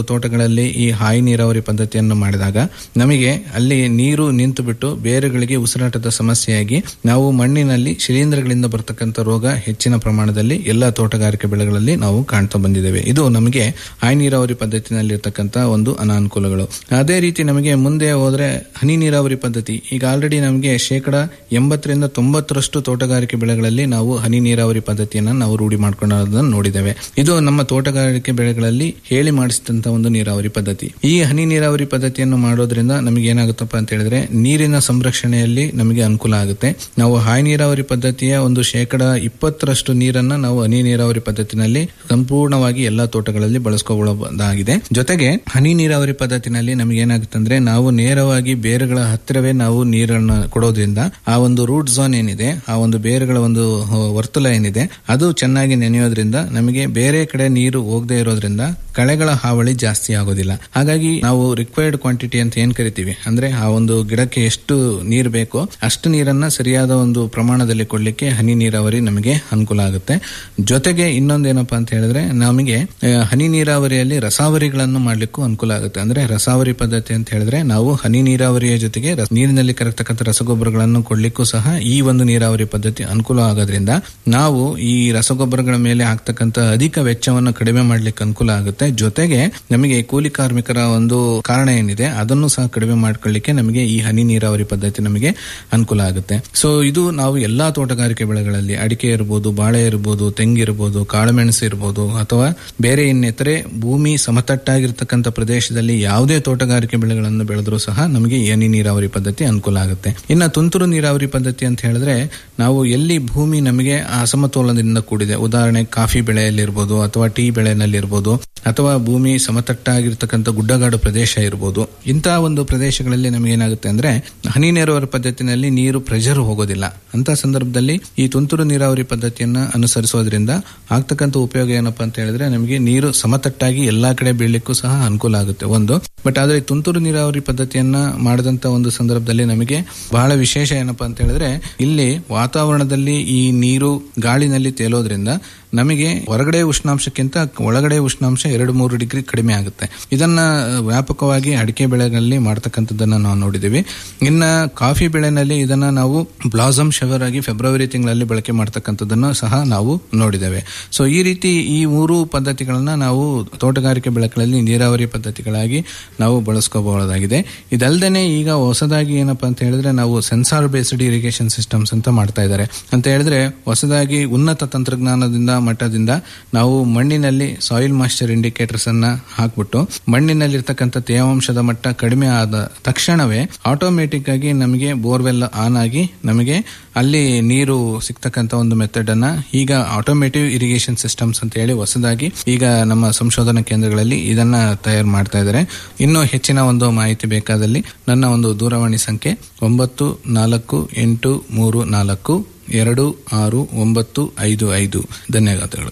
ಬೆಳೆಗಳಲ್ಲಿ ಈ ಹಾಯಿ ನೀರಾವರಿ ಪದ್ಧತಿಯನ್ನು ಮಾಡಿದಾಗ ನಮಗೆ ಅಲ್ಲಿ ನೀರು ನಿಂತು ಬಿಟ್ಟು ಬೇರುಗಳಿಗೆ ಉಸಿರಾಟದ ಸಮಸ್ಯೆಯಾಗಿ ನಾವು ಮಣ್ಣಿನಲ್ಲಿ ಶಿಲೀಂಧ್ರಗಳಿಂದ ಬರ್ತಕ್ಕಂಥ ರೋಗ ಹೆಚ್ಚಿನ ಪ್ರಮಾಣದಲ್ಲಿ ಎಲ್ಲ ತೋಟಗಾರಿಕೆ ಬೆಳೆಗಳಲ್ಲಿ ನಾವು ಕಾಣ್ತಾ ಬಂದಿದ್ದೇವೆ ಇದು ನಮಗೆ ಹಾಯಿ ನೀರಾವರಿ ಪದ್ಧತಿನಲ್ಲಿರ್ತಕ್ಕಂಥ ಒಂದು ಅನಾನುಕೂಲಗಳು ಅದೇ ರೀತಿ ನಮಗೆ ಮುಂದೆ ಹೋದ್ರೆ ಹನಿ ನೀರಾವರಿ ಪದ್ಧತಿ ಈಗ ಆಲ್ರೆಡಿ ನಮಗೆ ಶೇಕಡ ಎಂಬತ್ತರಿಂದ ತೊಂಬತ್ತರಷ್ಟು ತೋಟಗಾರಿಕೆ ಬೆಳೆಗಳಲ್ಲಿ ನಾವು ಹನಿ ನೀರಾವರಿ ಪದ್ಧತಿಯನ್ನ ನಾವು ರೂಢಿ ಮಾಡ್ಕೊಳ್ಳೋದನ್ನು ನೋಡಿದ್ದೇವೆ ಇದು ನಮ್ಮ ತೋಟಗಾರಿಕೆ ಬೆಳೆಗಳಲ್ಲಿ ಹೇಳಿ ಮಾಡಿಸಿದಂತ ಒಂದು ನೀರಾವರಿ ಪದ್ಧತಿ ಈ ಹನಿ ನೀರಾವರಿ ಪದ್ಧತಿಯನ್ನು ಮಾಡೋದ್ರಿಂದ ನಮಗೆ ಏನಾಗುತ್ತಪ್ಪ ಅಂತ ಹೇಳಿದ್ರೆ ನೀರಿನ ಸಂರಕ್ಷಣೆಯಲ್ಲಿ ನಮಗೆ ಅನುಕೂಲ ಆಗುತ್ತೆ ನಾವು ಹಾಯಿ ನೀರಾವರಿ ಪದ್ಧತಿಯ ಒಂದು ಶೇಕಡ ಇಪ್ಪತ್ತರಷ್ಟು ನೀರನ್ನ ನಾವು ಹನಿ ನೀರಾವರಿ ಪದ್ಧತಿನಲ್ಲಿ ಸಂಪೂರ್ಣವಾಗಿ ಎಲ್ಲಾ ತೋಟಗಳಲ್ಲಿ ಬಳಸ್ಕೊಳ್ಳಬಹುದಾಗಿದೆ ಜೊತೆಗೆ ಹನಿ ನೀರಾವರಿ ಪದ್ಧತಿನಲ್ಲಿ ನಮಗೆ ಏನಾಗುತ್ತೆ ಅಂದ್ರೆ ನಾವು ನೇರವಾಗಿ ಬೇರುಗಳ ಹತ್ತಿರವೇ ನಾವು ನೀರನ್ನು ಕೊಡೋದ್ರಿಂದ ಆ ಒಂದು ರೂಟ್ ಝೋನ್ ಏನಿದೆ ಆ ಒಂದು ಬೇರುಗಳ ಒಂದು ವರ್ತುಲ ಏನಿದೆ ಅದು ಚೆನ್ನಾಗಿ ನೆನೆಯೋದ್ರಿಂದ ನಮಗೆ ಬೇರೆ ಕಡೆ ನೀರು ಹೋಗದೆ ಇರೋದ್ರಿಂದ ಕಳೆಗಳ ಹಾವಳಿ ಜಾಸ್ತಿ ಆಗೋದಿಲ್ಲ ಹಾಗಾಗಿ ನಾವು ರಿಕ್ವೈರ್ಡ್ ಕ್ವಾಂಟಿಟಿ ಅಂತ ಏನ್ ಕರಿತೀವಿ ಅಂದ್ರೆ ಆ ಒಂದು ಗಿಡಕ್ಕೆ ಎಷ್ಟು ನೀರು ಬೇಕೋ ಅಷ್ಟು ನೀರನ್ನ ಸರಿಯಾದ ಒಂದು ಪ್ರಮಾಣದಲ್ಲಿ ಕೊಡ್ಲಿಕ್ಕೆ ಹನಿ ನೀರಾವರಿ ನಮಗೆ ಅನುಕೂಲ ಆಗುತ್ತೆ ಜೊತೆಗೆ ಇನ್ನೊಂದೇನಪ್ಪಾ ಅಂತ ಹೇಳಿದ್ರೆ ನಮಗೆ ಆ, ಹನಿ ನೀರಾವರಿಯಲ್ಲಿ ರಸಾವರಿಗಳನ್ನು ಮಾಡ್ಲಿಕ್ಕೂ ಅನುಕೂಲ ಆಗುತ್ತೆ ಅಂದ್ರೆ ರಸಾವರಿ ಪದ್ಧತಿ ಅಂತ ಹೇಳಿದ್ರೆ ನಾವು ಹನಿ ನೀರಾವರಿಯ ಜೊತೆಗೆ ರಸ- ನೀರಿನಲ್ಲಿ ಕರಗ್ತಕ್ಕಂಥ ರಸಗೊಬ್ಬರಗಳನ್ನು ಕೊಡ್ಲಿಕ್ಕೂ ಸಹ ಈ ಒಂದು ನೀರಾವರಿ ಪದ್ಧತಿ ಅನುಕೂಲ ಆಗೋದ್ರಿಂದ ನಾವು ಈ ರಸಗೊಬ್ಬರಗಳ ಮೇಲೆ ಹಾಕ್ತಕ್ಕಂಥ ಅಧಿಕ ವೆಚ್ಚವನ್ನು ಕಡಿಮೆ ಮಾಡ್ಲಿಕ್ಕೆ ಅನುಕೂಲ ಆಗುತ್ತೆ ಜೊತೆಗೆ ನಮಗೆ ಕೂಲಿ ಕಾರ್ಮಿಕರ ಒಂದು ಕಾರಣ ಏನಿದೆ ಅದನ್ನು ಸಹ ಕಡಿಮೆ ಮಾಡ್ಕೊಳ್ಳಿಕ್ಕೆ ನಮಗೆ ಈ ಹನಿ ನೀರಾವರಿ ಪದ್ಧತಿ ನಮಗೆ ಅನುಕೂಲ ಆಗುತ್ತೆ ಸೊ ಇದು ನಾವು ಎಲ್ಲಾ ತೋಟಗಾರಿಕೆ ಬೆಳೆಗಳಲ್ಲಿ ಅಡಿಕೆ ಇರಬಹುದು ಬಾಳೆ ಇರಬಹುದು ತೆಂಗಿರಬಹುದು ಕಾಳುಮೆಣಸು ಇರಬಹುದು ಅಥವಾ ಬೇರೆ ಇನ್ನಿತರೆ ಭೂಮಿ ಸಮತಟ್ಟಾಗಿರ್ತಕ್ಕಂಥ ಪ್ರದೇಶದಲ್ಲಿ ಯಾವುದೇ ತೋಟಗಾರಿಕೆ ಬೆಳೆಗಳನ್ನು ಬೆಳೆದರೂ ಸಹ ನಮಗೆ ಈ ಹನಿ ನೀರಾವರಿ ಪದ್ಧತಿ ಅನುಕೂಲ ಆಗುತ್ತೆ ಇನ್ನು ತುಂತುರು ನೀರಾವರಿ ಪದ್ಧತಿ ಅಂತ ಹೇಳಿದ್ರೆ ನಾವು ಎಲ್ಲಿ ಭೂಮಿ ನಮಗೆ ಅಸಮತೋಲನದಿಂದ ಕೂಡಿದೆ ಉದಾಹರಣೆ ಕಾಫಿ ಬೆಳೆಯಲ್ಲಿರ್ಬೋದು ಅಥವಾ ಟೀ ಬೆಳೆನಲ್ಲಿರ್ಬೋದು ಅಥವಾ ಭೂಮಿ ಸಮತಟ್ಟಾಗಿರ್ತಕ್ಕಂಥ ಗುಡ್ಡಗಾಡು ಪ್ರದೇಶ ಇರ್ಬೋದು ಇಂತಹ ಒಂದು ಪ್ರದೇಶಗಳಲ್ಲಿ ನಮಗೆ ಏನಾಗುತ್ತೆ ಅಂದ್ರೆ ಹನಿ ನೀರಾವರಿ ಪದ್ಧತಿನಲ್ಲಿ ನೀರು ಪ್ರೆಷರ್ ಹೋಗೋದಿಲ್ಲ ಅಂತ ಸಂದರ್ಭದಲ್ಲಿ ಈ ತುಂತುರು ನೀರಾವರಿ ಪದ್ಧತಿಯನ್ನ ಅನುಸರಿಸೋದ್ರಿಂದ ಆಗ್ತಕ್ಕಂಥ ಉಪಯೋಗ ಏನಪ್ಪಾ ಅಂತ ಹೇಳಿದ್ರೆ ನಮಗೆ ನೀರು ಸಮತಟ್ಟಾಗಿ ಎಲ್ಲಾ ಕಡೆ ಬೀಳಲಿಕ್ಕೂ ಸಹ ಅನುಕೂಲ ಆಗುತ್ತೆ ಒಂದು ಬಟ್ ಆದ್ರೆ ಈ ತುಂತುರು ನೀರಾವರಿ ಪದ್ಧತಿಯನ್ನ ಮಾಡಿದಂತ ಒಂದು ಸಂದರ್ಭದಲ್ಲಿ ನಮಗೆ ಬಹಳ ವಿಶೇಷ ಏನಪ್ಪಾ ಅಂತ ಹೇಳಿದ್ರೆ ಇಲ್ಲಿ ವಾತಾವರಣದಲ್ಲಿ ಈ ನೀರು ಗಾಳಿನಲ್ಲಿ ತೇಲೋದ್ರಿಂದ ನಮಗೆ ಹೊರಗಡೆ ಉಷ್ಣಾಂಶಕ್ಕಿಂತ ಒಳಗಡೆ ಉಷ್ಣಾಂಶ ಎರಡು ಮೂರು ಡಿಗ್ರಿ ಕಡಿಮೆ ಆಗುತ್ತೆ ಇದನ್ನ ವ್ಯಾಪಕವಾಗಿ ಅಡಿಕೆ ಬೆಳೆಗಳಲ್ಲಿ ಮಾಡ್ತಕ್ಕಂಥದ್ದನ್ನ ನಾವು ನೋಡಿದ್ದೀವಿ ಇನ್ನ ಕಾಫಿ ಬೆಳೆನಲ್ಲಿ ಇದನ್ನ ನಾವು ಬ್ಲಾಸಮ್ ಶವರ್ ಆಗಿ ಫೆಬ್ರವರಿ ತಿಂಗಳಲ್ಲಿ ಬಳಕೆ ಮಾಡ್ತಕ್ಕಂಥದ್ದನ್ನು ಸಹ ನಾವು ನೋಡಿದ್ದೇವೆ ಸೊ ಈ ರೀತಿ ಈ ಮೂರು ಪದ್ಧತಿಗಳನ್ನ ನಾವು ತೋಟಗಾರಿಕೆ ಬೆಳೆಗಳಲ್ಲಿ ನೀರಾವರಿ ಪದ್ಧತಿಗಳಾಗಿ ನಾವು ಬಳಸ್ಕೋಬಹುದಾಗಿದೆ ಇದಲ್ದೇನೆ ಈಗ ಹೊಸದಾಗಿ ಏನಪ್ಪಾ ಅಂತ ಹೇಳಿದ್ರೆ ನಾವು ಸೆನ್ಸಾರ್ ಬೇಸ್ಡ್ ಇರಿಗೇಷನ್ ಸಿಸ್ಟಮ್ಸ್ ಅಂತ ಮಾಡ್ತಾ ಇದ್ದಾರೆ ಅಂತ ಹೇಳಿದ್ರೆ ಹೊಸದಾಗಿ ಉನ್ನತ ತಂತ್ರಜ್ಞಾನದಿಂದ ಮಟ್ಟದಿಂದ ನಾವು ಮಣ್ಣಿನಲ್ಲಿ ಸಾಯಿಲ್ ಮಾಸ್ಟರ್ ಇಂಡಿಕೇಟರ್ಸ್ ಅನ್ನ ಹಾಕ್ಬಿಟ್ಟು ಮಣ್ಣಿನಲ್ಲಿರ್ತಕ್ಕಂಥ ತೇವಾಂಶದ ಮಟ್ಟ ಕಡಿಮೆ ಆದ ತಕ್ಷಣವೇ ಆಟೋಮೆಟಿಕ್ ಆಗಿ ನಮಗೆ ಬೋರ್ವೆಲ್ ಆನ್ ಆಗಿ ನಮಗೆ ಅಲ್ಲಿ ನೀರು ಸಿಗ್ತಕ್ಕಂಥ ಒಂದು ಮೆಥಡ್ ಅನ್ನ ಈಗ ಆಟೋಮೇಟಿವ್ ಇರಿಗೇಷನ್ ಸಿಸ್ಟಮ್ಸ್ ಅಂತ ಹೇಳಿ ಹೊಸದಾಗಿ ಈಗ ನಮ್ಮ ಸಂಶೋಧನಾ ಕೇಂದ್ರಗಳಲ್ಲಿ ಇದನ್ನ ತಯಾರು ಮಾಡ್ತಾ ಇದ್ದಾರೆ ಇನ್ನೂ ಹೆಚ್ಚಿನ ಒಂದು ಮಾಹಿತಿ ಬೇಕಾದಲ್ಲಿ ನನ್ನ ಒಂದು ದೂರವಾಣಿ ಸಂಖ್ಯೆ ಒಂಬತ್ತು ನಾಲ್ಕು ಎಂಟು ಮೂರು ನಾಲ್ಕು ಎರಡು ಆರು ಒಂಬತ್ತು ಐದು ಐದು ಧನ್ಯವಾದಗಳು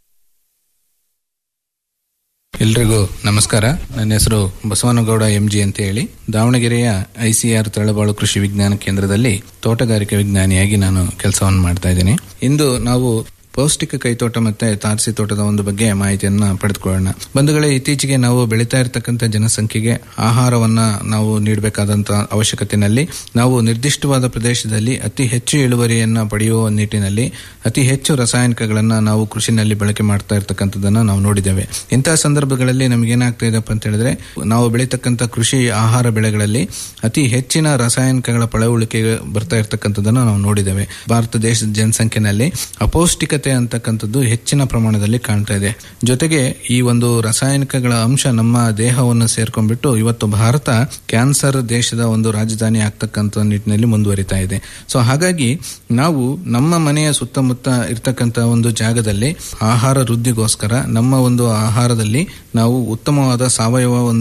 ಎಲ್ರಿಗೂ ನಮಸ್ಕಾರ ನನ್ನ ಹೆಸರು ಬಸವನಗೌಡ ಎಂಜಿ ಅಂತ ಹೇಳಿ ದಾವಣಗೆರೆಯ ಐಸಿಆರ್ ತಳಬಾಳು ಕೃಷಿ ವಿಜ್ಞಾನ ಕೇಂದ್ರದಲ್ಲಿ ತೋಟಗಾರಿಕೆ ವಿಜ್ಞಾನಿಯಾಗಿ ನಾನು ಕೆಲಸವನ್ನು ಮಾಡ್ತಾ ಇದ್ದೀನಿ ಇಂದು ನಾವು ಪೌಷ್ಟಿಕ ಕೈತೋಟ ಮತ್ತೆ ತಾರಸಿ ತೋಟದ ಒಂದು ಬಗ್ಗೆ ಮಾಹಿತಿಯನ್ನ ಪಡೆದುಕೊಳ್ಳೋಣ ಬಂಧುಗಳೇ ಇತ್ತೀಚೆಗೆ ನಾವು ಬೆಳೀತಾ ಇರತಕ್ಕಂಥ ಜನಸಂಖ್ಯೆಗೆ ಆಹಾರವನ್ನ ನಾವು ನೀಡಬೇಕಾದಂತ ಅವಶ್ಯಕತೆಯಲ್ಲಿ ನಾವು ನಿರ್ದಿಷ್ಟವಾದ ಪ್ರದೇಶದಲ್ಲಿ ಅತಿ ಹೆಚ್ಚು ಇಳುವರಿಯನ್ನ ಪಡೆಯುವ ನಿಟ್ಟಿನಲ್ಲಿ ಅತಿ ಹೆಚ್ಚು ರಾಸಾಯನಿಕಗಳನ್ನ ನಾವು ಕೃಷಿನಲ್ಲಿ ಬಳಕೆ ಮಾಡ್ತಾ ಇರ್ತಕ್ಕಂಥದ್ದನ್ನ ನಾವು ನೋಡಿದ್ದೇವೆ ಇಂತಹ ಸಂದರ್ಭಗಳಲ್ಲಿ ನಮ್ಗೆ ಏನಾಗ್ತಾ ಇದೆಪ್ಪ ಅಂತ ಹೇಳಿದ್ರೆ ನಾವು ಬೆಳೀತಕ್ಕಂಥ ಕೃಷಿ ಆಹಾರ ಬೆಳೆಗಳಲ್ಲಿ ಅತಿ ಹೆಚ್ಚಿನ ರಾಸಾಯನಿಕಗಳ ಪಳವಳಿಕೆ ಬರ್ತಾ ಇರ್ತಕ್ಕಂಥದ್ದನ್ನ ನಾವು ನೋಡಿದ್ದೇವೆ ಭಾರತ ದೇಶದ ಜನಸಂಖ್ಯೆನಲ್ಲಿ ಅಪೌಷ್ಟಿಕತೆ ಅಂತಕ್ಕಂಥದ್ದು ಹೆಚ್ಚಿನ ಪ್ರಮಾಣದಲ್ಲಿ ಕಾಣ್ತಾ ಇದೆ ಜೊತೆಗೆ ಈ ಒಂದು ರಾಸಾಯನಿಕಗಳ ಅಂಶ ನಮ್ಮ ದೇಹವನ್ನು ಸೇರ್ಕೊಂಡ್ಬಿಟ್ಟು ಇವತ್ತು ಭಾರತ ಕ್ಯಾನ್ಸರ್ ದೇಶದ ಒಂದು ರಾಜಧಾನಿ ಆಗ್ತಕ್ಕಂಥ ನಿಟ್ಟಿನಲ್ಲಿ ಮುಂದುವರಿತಾ ಇದೆ ಸೊ ಹಾಗಾಗಿ ನಾವು ನಮ್ಮ ಮನೆಯ ಸುತ್ತಮುತ್ತ ಇರ್ತಕ್ಕಂಥ ಒಂದು ಜಾಗದಲ್ಲಿ ಆಹಾರ ವೃದ್ಧಿಗೋಸ್ಕರ ನಮ್ಮ ಒಂದು ಆಹಾರದಲ್ಲಿ ನಾವು ಉತ್ತಮವಾದ ಸಾವಯವ ಒಂದು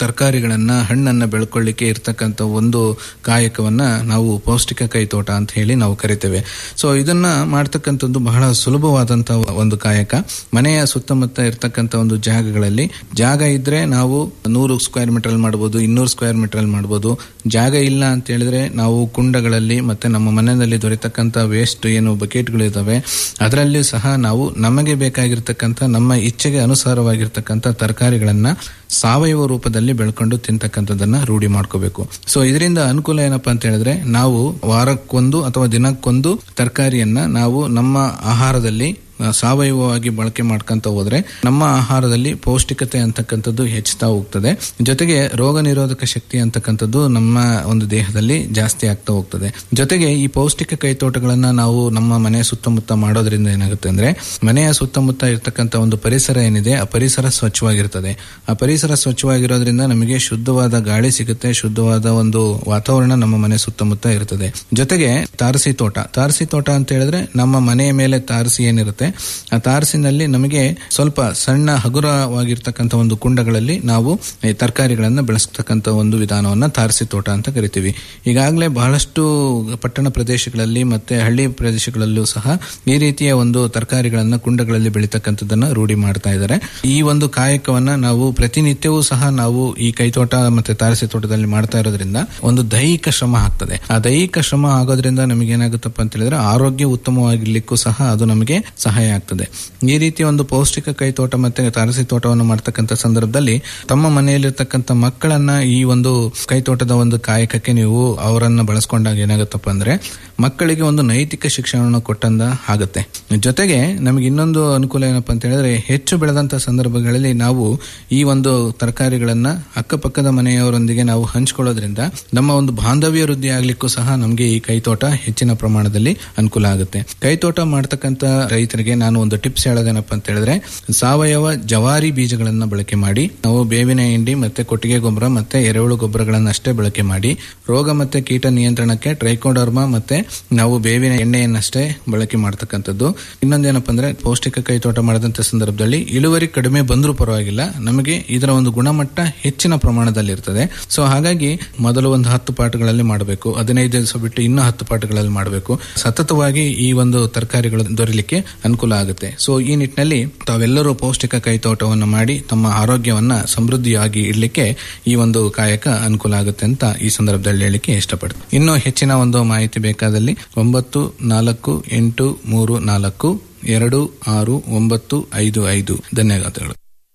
ತರಕಾರಿಗಳನ್ನ ಹಣ್ಣನ್ನ ಬೆಳ್ಕೊಳ್ಳಿಕ್ಕೆ ಇರ್ತಕ್ಕಂಥ ಒಂದು ಕಾಯಕವನ್ನ ನಾವು ಪೌಷ್ಟಿಕ ಕೈತೋಟ ಅಂತ ಹೇಳಿ ನಾವು ಕರಿತೇವೆ ಸೊ ಇದನ್ನ ಮಾಡ್ತಕ್ಕಂಥದ್ದು ಬಹಳ ಸುಲಭವಾದಂತಹ ಒಂದು ಕಾಯಕ ಮನೆಯ ಸುತ್ತಮುತ್ತ ಇರ್ತಕ್ಕಂಥ ಒಂದು ಜಾಗಗಳಲ್ಲಿ ಜಾಗ ಇದ್ರೆ ನಾವು ನೂರು ಸ್ಕ್ವೇರ್ ಮೀಟರ್ ಮಾಡಬಹುದು ಇನ್ನೂರು ಸ್ಕ್ವೇರ್ ಮೀಟರ್ ಮಾಡಬಹುದು ಜಾಗ ಇಲ್ಲ ಅಂತ ಹೇಳಿದ್ರೆ ನಾವು ಕುಂಡಗಳಲ್ಲಿ ಮತ್ತೆ ನಮ್ಮ ಮನೆಯಲ್ಲಿ ದೊರೆತಕ್ಕಂಥ ವೇಸ್ಟ್ ಏನು ಬಕೆಟ್ಗಳು ಇದಾವೆ ಅದರಲ್ಲಿ ಸಹ ನಾವು ನಮಗೆ ಬೇಕಾಗಿರ್ತಕ್ಕಂಥ ನಮ್ಮ ಇಚ್ಛೆಗೆ ಅನುಸಾರವಾಗಿರ್ತಕ್ಕಂಥ ತರಕಾರಿಗಳನ್ನ ಸಾವಯವ ರೂಪದಲ್ಲಿ ಬೆಳ್ಕೊಂಡು ತಿಂತಕ್ಕಂಥದ್ದನ್ನ ರೂಢಿ ಮಾಡ್ಕೋಬೇಕು ಸೊ ಇದರಿಂದ ಅನುಕೂಲ ಏನಪ್ಪಾ ಅಂತ ಹೇಳಿದ್ರೆ ನಾವು ವಾರಕ್ಕೊಂದು ಅಥವಾ ದಿನಕ್ಕೊಂದು ತರಕಾರಿಯನ್ನ ನಾವು ನಮ್ಮ ಆಹಾರದಲ್ಲಿ ಸಾವಯವವಾಗಿ ಬಳಕೆ ಮಾಡ್ಕೊಂತ ಹೋದ್ರೆ ನಮ್ಮ ಆಹಾರದಲ್ಲಿ ಪೌಷ್ಟಿಕತೆ ಅಂತಕ್ಕಂಥದ್ದು ಹೆಚ್ಚುತ್ತಾ ಹೋಗ್ತದೆ ಜೊತೆಗೆ ರೋಗ ನಿರೋಧಕ ಶಕ್ತಿ ಅಂತಕ್ಕಂಥದ್ದು ನಮ್ಮ ಒಂದು ದೇಹದಲ್ಲಿ ಜಾಸ್ತಿ ಆಗ್ತಾ ಹೋಗ್ತದೆ ಜೊತೆಗೆ ಈ ಪೌಷ್ಟಿಕ ಕೈತೋಟಗಳನ್ನ ನಾವು ನಮ್ಮ ಮನೆ ಸುತ್ತಮುತ್ತ ಮಾಡೋದ್ರಿಂದ ಏನಾಗುತ್ತೆ ಅಂದ್ರೆ ಮನೆಯ ಸುತ್ತಮುತ್ತ ಇರ್ತಕ್ಕಂಥ ಒಂದು ಪರಿಸರ ಏನಿದೆ ಆ ಪರಿಸರ ಸ್ವಚ್ಛವಾಗಿರ್ತದೆ ಆ ಪರಿಸರ ಸ್ವಚ್ಛವಾಗಿರೋದ್ರಿಂದ ನಮಗೆ ಶುದ್ಧವಾದ ಗಾಳಿ ಸಿಗುತ್ತೆ ಶುದ್ಧವಾದ ಒಂದು ವಾತಾವರಣ ನಮ್ಮ ಮನೆ ಸುತ್ತಮುತ್ತ ಇರ್ತದೆ ಜೊತೆಗೆ ತಾರಸಿ ತೋಟ ತಾರಸಿ ತೋಟ ಅಂತ ಹೇಳಿದ್ರೆ ನಮ್ಮ ಮನೆಯ ಮೇಲೆ ತಾರಸಿ ಏನಿರುತ್ತೆ ಆ ತಾರಸಿನಲ್ಲಿ ನಮಗೆ ಸ್ವಲ್ಪ ಸಣ್ಣ ಹಗುರವಾಗಿರ್ತಕ್ಕಂಥ ಒಂದು ಕುಂಡಗಳಲ್ಲಿ ನಾವು ಈ ತರಕಾರಿಗಳನ್ನ ಬೆಳೆಸ್ತಕ್ಕಂಥ ಒಂದು ವಿಧಾನವನ್ನ ತಾರಸಿ ತೋಟ ಅಂತ ಕರಿತೀವಿ ಈಗಾಗಲೇ ಬಹಳಷ್ಟು ಪಟ್ಟಣ ಪ್ರದೇಶಗಳಲ್ಲಿ ಮತ್ತೆ ಹಳ್ಳಿ ಪ್ರದೇಶಗಳಲ್ಲೂ ಸಹ ಈ ರೀತಿಯ ಒಂದು ತರಕಾರಿಗಳನ್ನ ಕುಂಡಗಳಲ್ಲಿ ಬೆಳೀತಕ್ಕಂಥದ್ದನ್ನ ರೂಢಿ ಮಾಡ್ತಾ ಇದ್ದಾರೆ ಈ ಒಂದು ಕಾಯಕವನ್ನ ನಾವು ಪ್ರತಿನಿತ್ಯವೂ ಸಹ ನಾವು ಈ ಕೈತೋಟ ಮತ್ತೆ ತಾರಸಿ ತೋಟದಲ್ಲಿ ಮಾಡ್ತಾ ಇರೋದ್ರಿಂದ ಒಂದು ದೈಹಿಕ ಶ್ರಮ ಆಗ್ತದೆ ಆ ದೈಹಿಕ ಶ್ರಮ ಆಗೋದ್ರಿಂದ ನಮಗೆ ಏನಾಗುತ್ತಪ್ಪ ಅಂತ ಹೇಳಿದ್ರೆ ಆರೋಗ್ಯ ಉತ್ತಮವಾಗಿರ್ಲಿಕ್ಕೂ ಸಹ ಅದು ನಮಗೆ ಸಹಾಯ ಆಗ್ತದೆ ಈ ರೀತಿ ಒಂದು ಪೌಷ್ಟಿಕ ಕೈತೋಟ ಮತ್ತೆ ತಾರಸಿ ತೋಟವನ್ನು ಮಾಡ್ತಕ್ಕಂಥ ಸಂದರ್ಭದಲ್ಲಿ ತಮ್ಮ ಮನೆಯಲ್ಲಿರ್ತಕ್ಕಂಥ ಮಕ್ಕಳನ್ನ ಈ ಒಂದು ಕೈತೋಟದ ಒಂದು ಕಾಯಕಕ್ಕೆ ನೀವು ಅವರನ್ನ ಬಳಸ್ಕೊಂಡಾಗ ಏನಾಗುತ್ತಪ್ಪ ಅಂದ್ರೆ ಮಕ್ಕಳಿಗೆ ಒಂದು ನೈತಿಕ ಶಿಕ್ಷಣವನ್ನು ಕೊಟ್ಟಂದ ಆಗುತ್ತೆ ಜೊತೆಗೆ ನಮಗೆ ಇನ್ನೊಂದು ಅನುಕೂಲ ಏನಪ್ಪಾ ಅಂತ ಹೇಳಿದ್ರೆ ಹೆಚ್ಚು ಬೆಳೆದಂತ ಸಂದರ್ಭಗಳಲ್ಲಿ ನಾವು ಈ ಒಂದು ತರಕಾರಿಗಳನ್ನ ಅಕ್ಕಪಕ್ಕದ ಮನೆಯವರೊಂದಿಗೆ ನಾವು ಹಂಚ್ಕೊಳ್ಳೋದ್ರಿಂದ ನಮ್ಮ ಒಂದು ಬಾಂಧವ್ಯ ವೃದ್ಧಿ ಆಗ್ಲಿಕ್ಕೂ ಸಹ ನಮಗೆ ಈ ಕೈತೋಟ ಹೆಚ್ಚಿನ ಪ್ರಮಾಣದಲ್ಲಿ ಅನುಕೂಲ ಆಗುತ್ತೆ ಕೈತೋಟ ಮಾಡ್ತಕ್ಕಂಥ ರೈತರಿಗೆ ನಾನು ಒಂದು ಟಿಪ್ಸ್ ಹೇಳೋದೇನಪ್ಪ ಅಂತ ಹೇಳಿದ್ರೆ ಸಾವಯವ ಜವಾರಿ ಬೀಜಗಳನ್ನ ಬಳಕೆ ಮಾಡಿ ನಾವು ಬೇವಿನ ಹಿಂಡಿ ಮತ್ತೆ ಕೊಟ್ಟಿಗೆ ಗೊಬ್ಬರ ಮತ್ತೆ ಎರೆಹುಳು ಗೊಬ್ಬರಗಳನ್ನಷ್ಟೇ ಬಳಕೆ ಮಾಡಿ ರೋಗ ಮತ್ತೆ ಕೀಟ ನಿಯಂತ್ರಣಕ್ಕೆ ಟ್ರೈಕೋಡರ್ಮಾ ಮತ್ತೆ ನಾವು ಬೇವಿನ ಎಣ್ಣೆಯನ್ನಷ್ಟೇ ಬಳಕೆ ಮಾಡ್ತಕ್ಕಂಥದ್ದು ಇನ್ನೊಂದೇನಪ್ಪ ಅಂದ್ರೆ ಪೌಷ್ಟಿಕ ಕೈತೋಟ ಮಾಡಿದಂತ ಸಂದರ್ಭದಲ್ಲಿ ಇಳುವರಿ ಕಡಿಮೆ ಬಂದರೂ ಪರವಾಗಿಲ್ಲ ನಮಗೆ ಇದರ ಒಂದು ಗುಣಮಟ್ಟ ಹೆಚ್ಚಿನ ಪ್ರಮಾಣದಲ್ಲಿ ಇರ್ತದೆ ಸೊ ಹಾಗಾಗಿ ಮೊದಲು ಒಂದು ಹತ್ತು ಪಾಠಗಳಲ್ಲಿ ಮಾಡಬೇಕು ಹದಿನೈದು ದಿವಸ ಬಿಟ್ಟು ಇನ್ನೂ ಹತ್ತು ಪಾಠಗಳಲ್ಲಿ ಮಾಡಬೇಕು ಸತತವಾಗಿ ಈ ಒಂದು ತರಕಾರಿಗಳು ದೊರೆಯಲಿಕ್ಕೆ ಅನುಕೂಲ ಆಗುತ್ತೆ ಸೊ ಈ ನಿಟ್ಟಿನಲ್ಲಿ ತಾವೆಲ್ಲರೂ ಪೌಷ್ಟಿಕ ಕೈತೋಟವನ್ನು ಮಾಡಿ ತಮ್ಮ ಆರೋಗ್ಯವನ್ನ ಸಮೃದ್ಧಿಯಾಗಿ ಇಡಲಿಕ್ಕೆ ಈ ಒಂದು ಕಾಯಕ ಅನುಕೂಲ ಆಗುತ್ತೆ ಅಂತ ಈ ಸಂದರ್ಭದಲ್ಲಿ ಹೇಳಲಿಕ್ಕೆ ಇಷ್ಟಪಡ್ತೀನಿ ಇನ್ನು ಹೆಚ್ಚಿನ ಒಂದು ಮಾಹಿತಿ ಬೇಕಾದಲ್ಲಿ ಒಂಬತ್ತು ನಾಲ್ಕು ಎಂಟು ಮೂರು ನಾಲ್ಕು ಎರಡು ಆರು ಒಂಬತ್ತು ಐದು ಐದು ಧನ್ಯವಾದಗಳು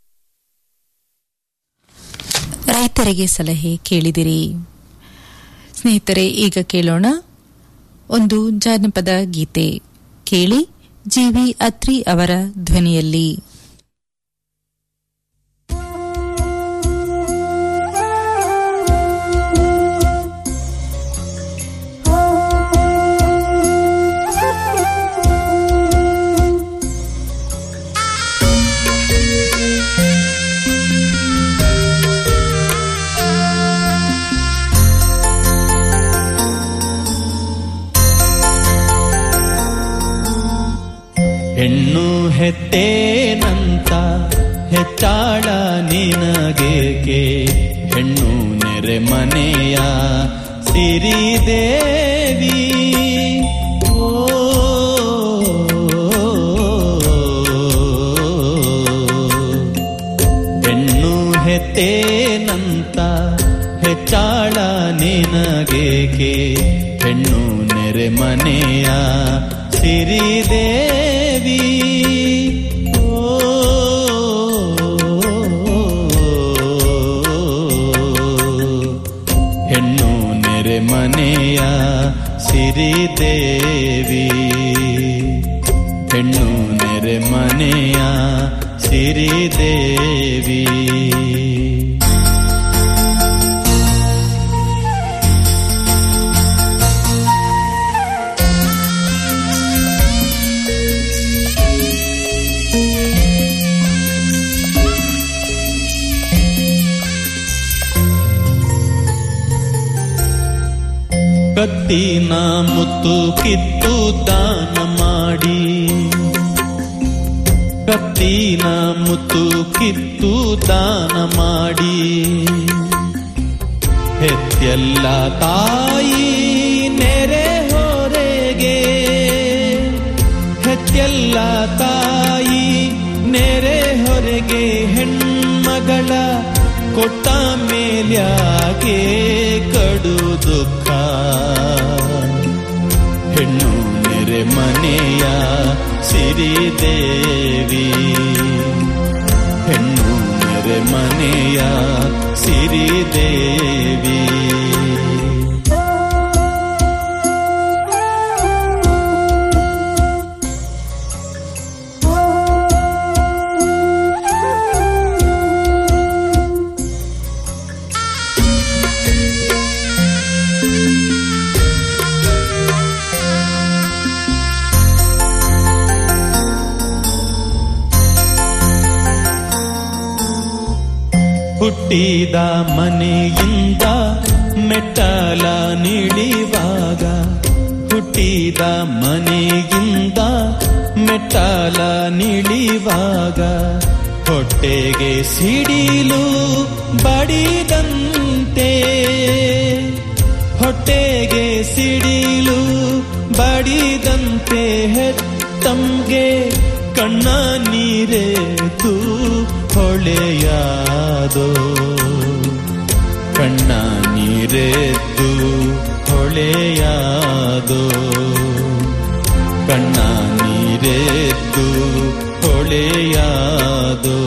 ರೈತರಿಗೆ ಸಲಹೆ ಕೇಳಿದಿರಿ ಸ್ನೇಹಿತರೆ ಈಗ ಕೇಳೋಣ ಒಂದು ಜಾನಪದ ಗೀತೆ ಕೇಳಿ ಜಿವಿ ಅತ್ರಿ ಅವರ ಧ್ವನಿಯಲ್ಲಿ ಹೆಣ್ಣು ಹೆತ್ತೇನಂತ ಹೆಚ್ಚಾಳ ನಿನಗೇಕೆ ಹೆಣ್ಣು ನೆರೆ ಮನೆಯ ಸಿರಿದೇವಿ ಓ ಹೆಣ್ಣು ಹೆತ್ತೇನಂತ ಹೆಚ್ಚಾಳ ನಿನಗೇಕೆ ಹೆಣ್ಣು ನೆರೆ ಮನೆಯ ಸಿರಿದೇವಿ ಓ ಹೆಣ್ಣು ನೆರೆ ಮನೆಯ ಸಿರಿದೇವಿ ಹೆಣ್ಣು ನೆರೆ ಮನೆಯ ಸಿರಿದೇವಿ ಕತ್ತಿನ ಮುತ್ತು ಕಿತ್ತು ದಾನ ಮಾಡಿ ಕತ್ತಿನ ಮುತ್ತು ಕಿತ್ತು ದಾನ ಮಾಡಿ ಹೆತ್ತೆಲ್ಲ ತಾಯಿ ನೆರೆ ಹೊರೆಗೆ ಹೆತ್ತೆಲ್ಲ ತಾಯಿ ನೆರೆ ಹೊರೆಗೆ ಹೆಣ್ಮಗಳ ಕೊಟ್ಟ ಮೇಲ್ಯಾಕೆ ಕಡು ದುಃಖ ಹೆಣ್ಣು ನೆರೆ ಮನೆಯ ಸಿರಿದೇವಿ ಹೆಣ್ಣು ನೆರೆ ಮನೆಯ ಸಿರಿದೇವಿ ಹುಟ್ಟಿದ ಮನೆಯಿಂದ ಮೆಟ್ಟಲ ನೀಡಿವಾಗ ಹುಟ್ಟಿದ ಮನೆಯಿಂದ ಮೆಟ್ಟಲ ನೀಡಿವಾಗ ಹೊಟ್ಟೆಗೆ ಸಿಡಿಲು ಬಡಿದಂತೆ ಹೊಟ್ಟೆಗೆ ಸಿಡಿಲು ಬಡಿದಂತೆ ಹೆತ್ತಂಗೆ ಕಣ್ಣ ನೀರೆತು ಹೊಳೆಯಾದೋ ಕಣ್ಣ ನೀರೆದ್ದು ಹೊಳೆಯಾದೋ ಕಣ್ಣ ನೀರೆದ್ದು ಹೊಳೆಯಾದೋ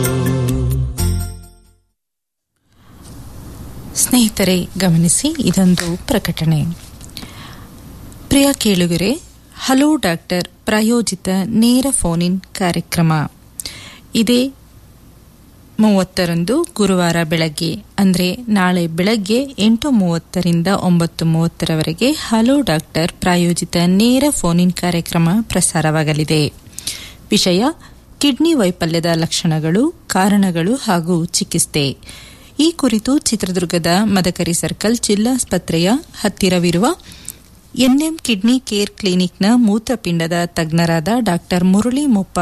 ಸ್ನೇಹಿತರೆ ಗಮನಿಸಿ ಇದೊಂದು ಪ್ರಕಟಣೆ ಪ್ರಿಯ ಕೇಳುಗರೆ ಹಲೋ ಡಾಕ್ಟರ್ ಪ್ರಾಯೋಜಿತ ನೇರ ಫೋನ್ ಇನ್ ಕಾರ್ಯಕ್ರಮ ಇದೇ ಮೂವತ್ತರಂದು ಗುರುವಾರ ಬೆಳಗ್ಗೆ ಅಂದರೆ ನಾಳೆ ಬೆಳಗ್ಗೆ ಎಂಟು ಮೂವತ್ತರಿಂದ ಒಂಬತ್ತು ಮೂವತ್ತರವರೆಗೆ ಹಲೋ ಡಾಕ್ಟರ್ ಪ್ರಾಯೋಜಿತ ನೇರ ಫೋನ್ ಇನ್ ಕಾರ್ಯಕ್ರಮ ಪ್ರಸಾರವಾಗಲಿದೆ ವಿಷಯ ಕಿಡ್ನಿ ವೈಫಲ್ಯದ ಲಕ್ಷಣಗಳು ಕಾರಣಗಳು ಹಾಗೂ ಚಿಕಿತ್ಸೆ ಈ ಕುರಿತು ಚಿತ್ರದುರ್ಗದ ಮದಕರಿ ಸರ್ಕಲ್ ಜಿಲ್ಲಾಸ್ಪತ್ರೆಯ ಹತ್ತಿರವಿರುವ ಎನ್ಎಂ ಕಿಡ್ನಿ ಕೇರ್ ಕ್ಲಿನಿಕ್ನ ಮೂತ್ರಪಿಂಡದ ತಜ್ಞರಾದ ಡಾ ಮುರಳಿ ಮೊಪ್ಪ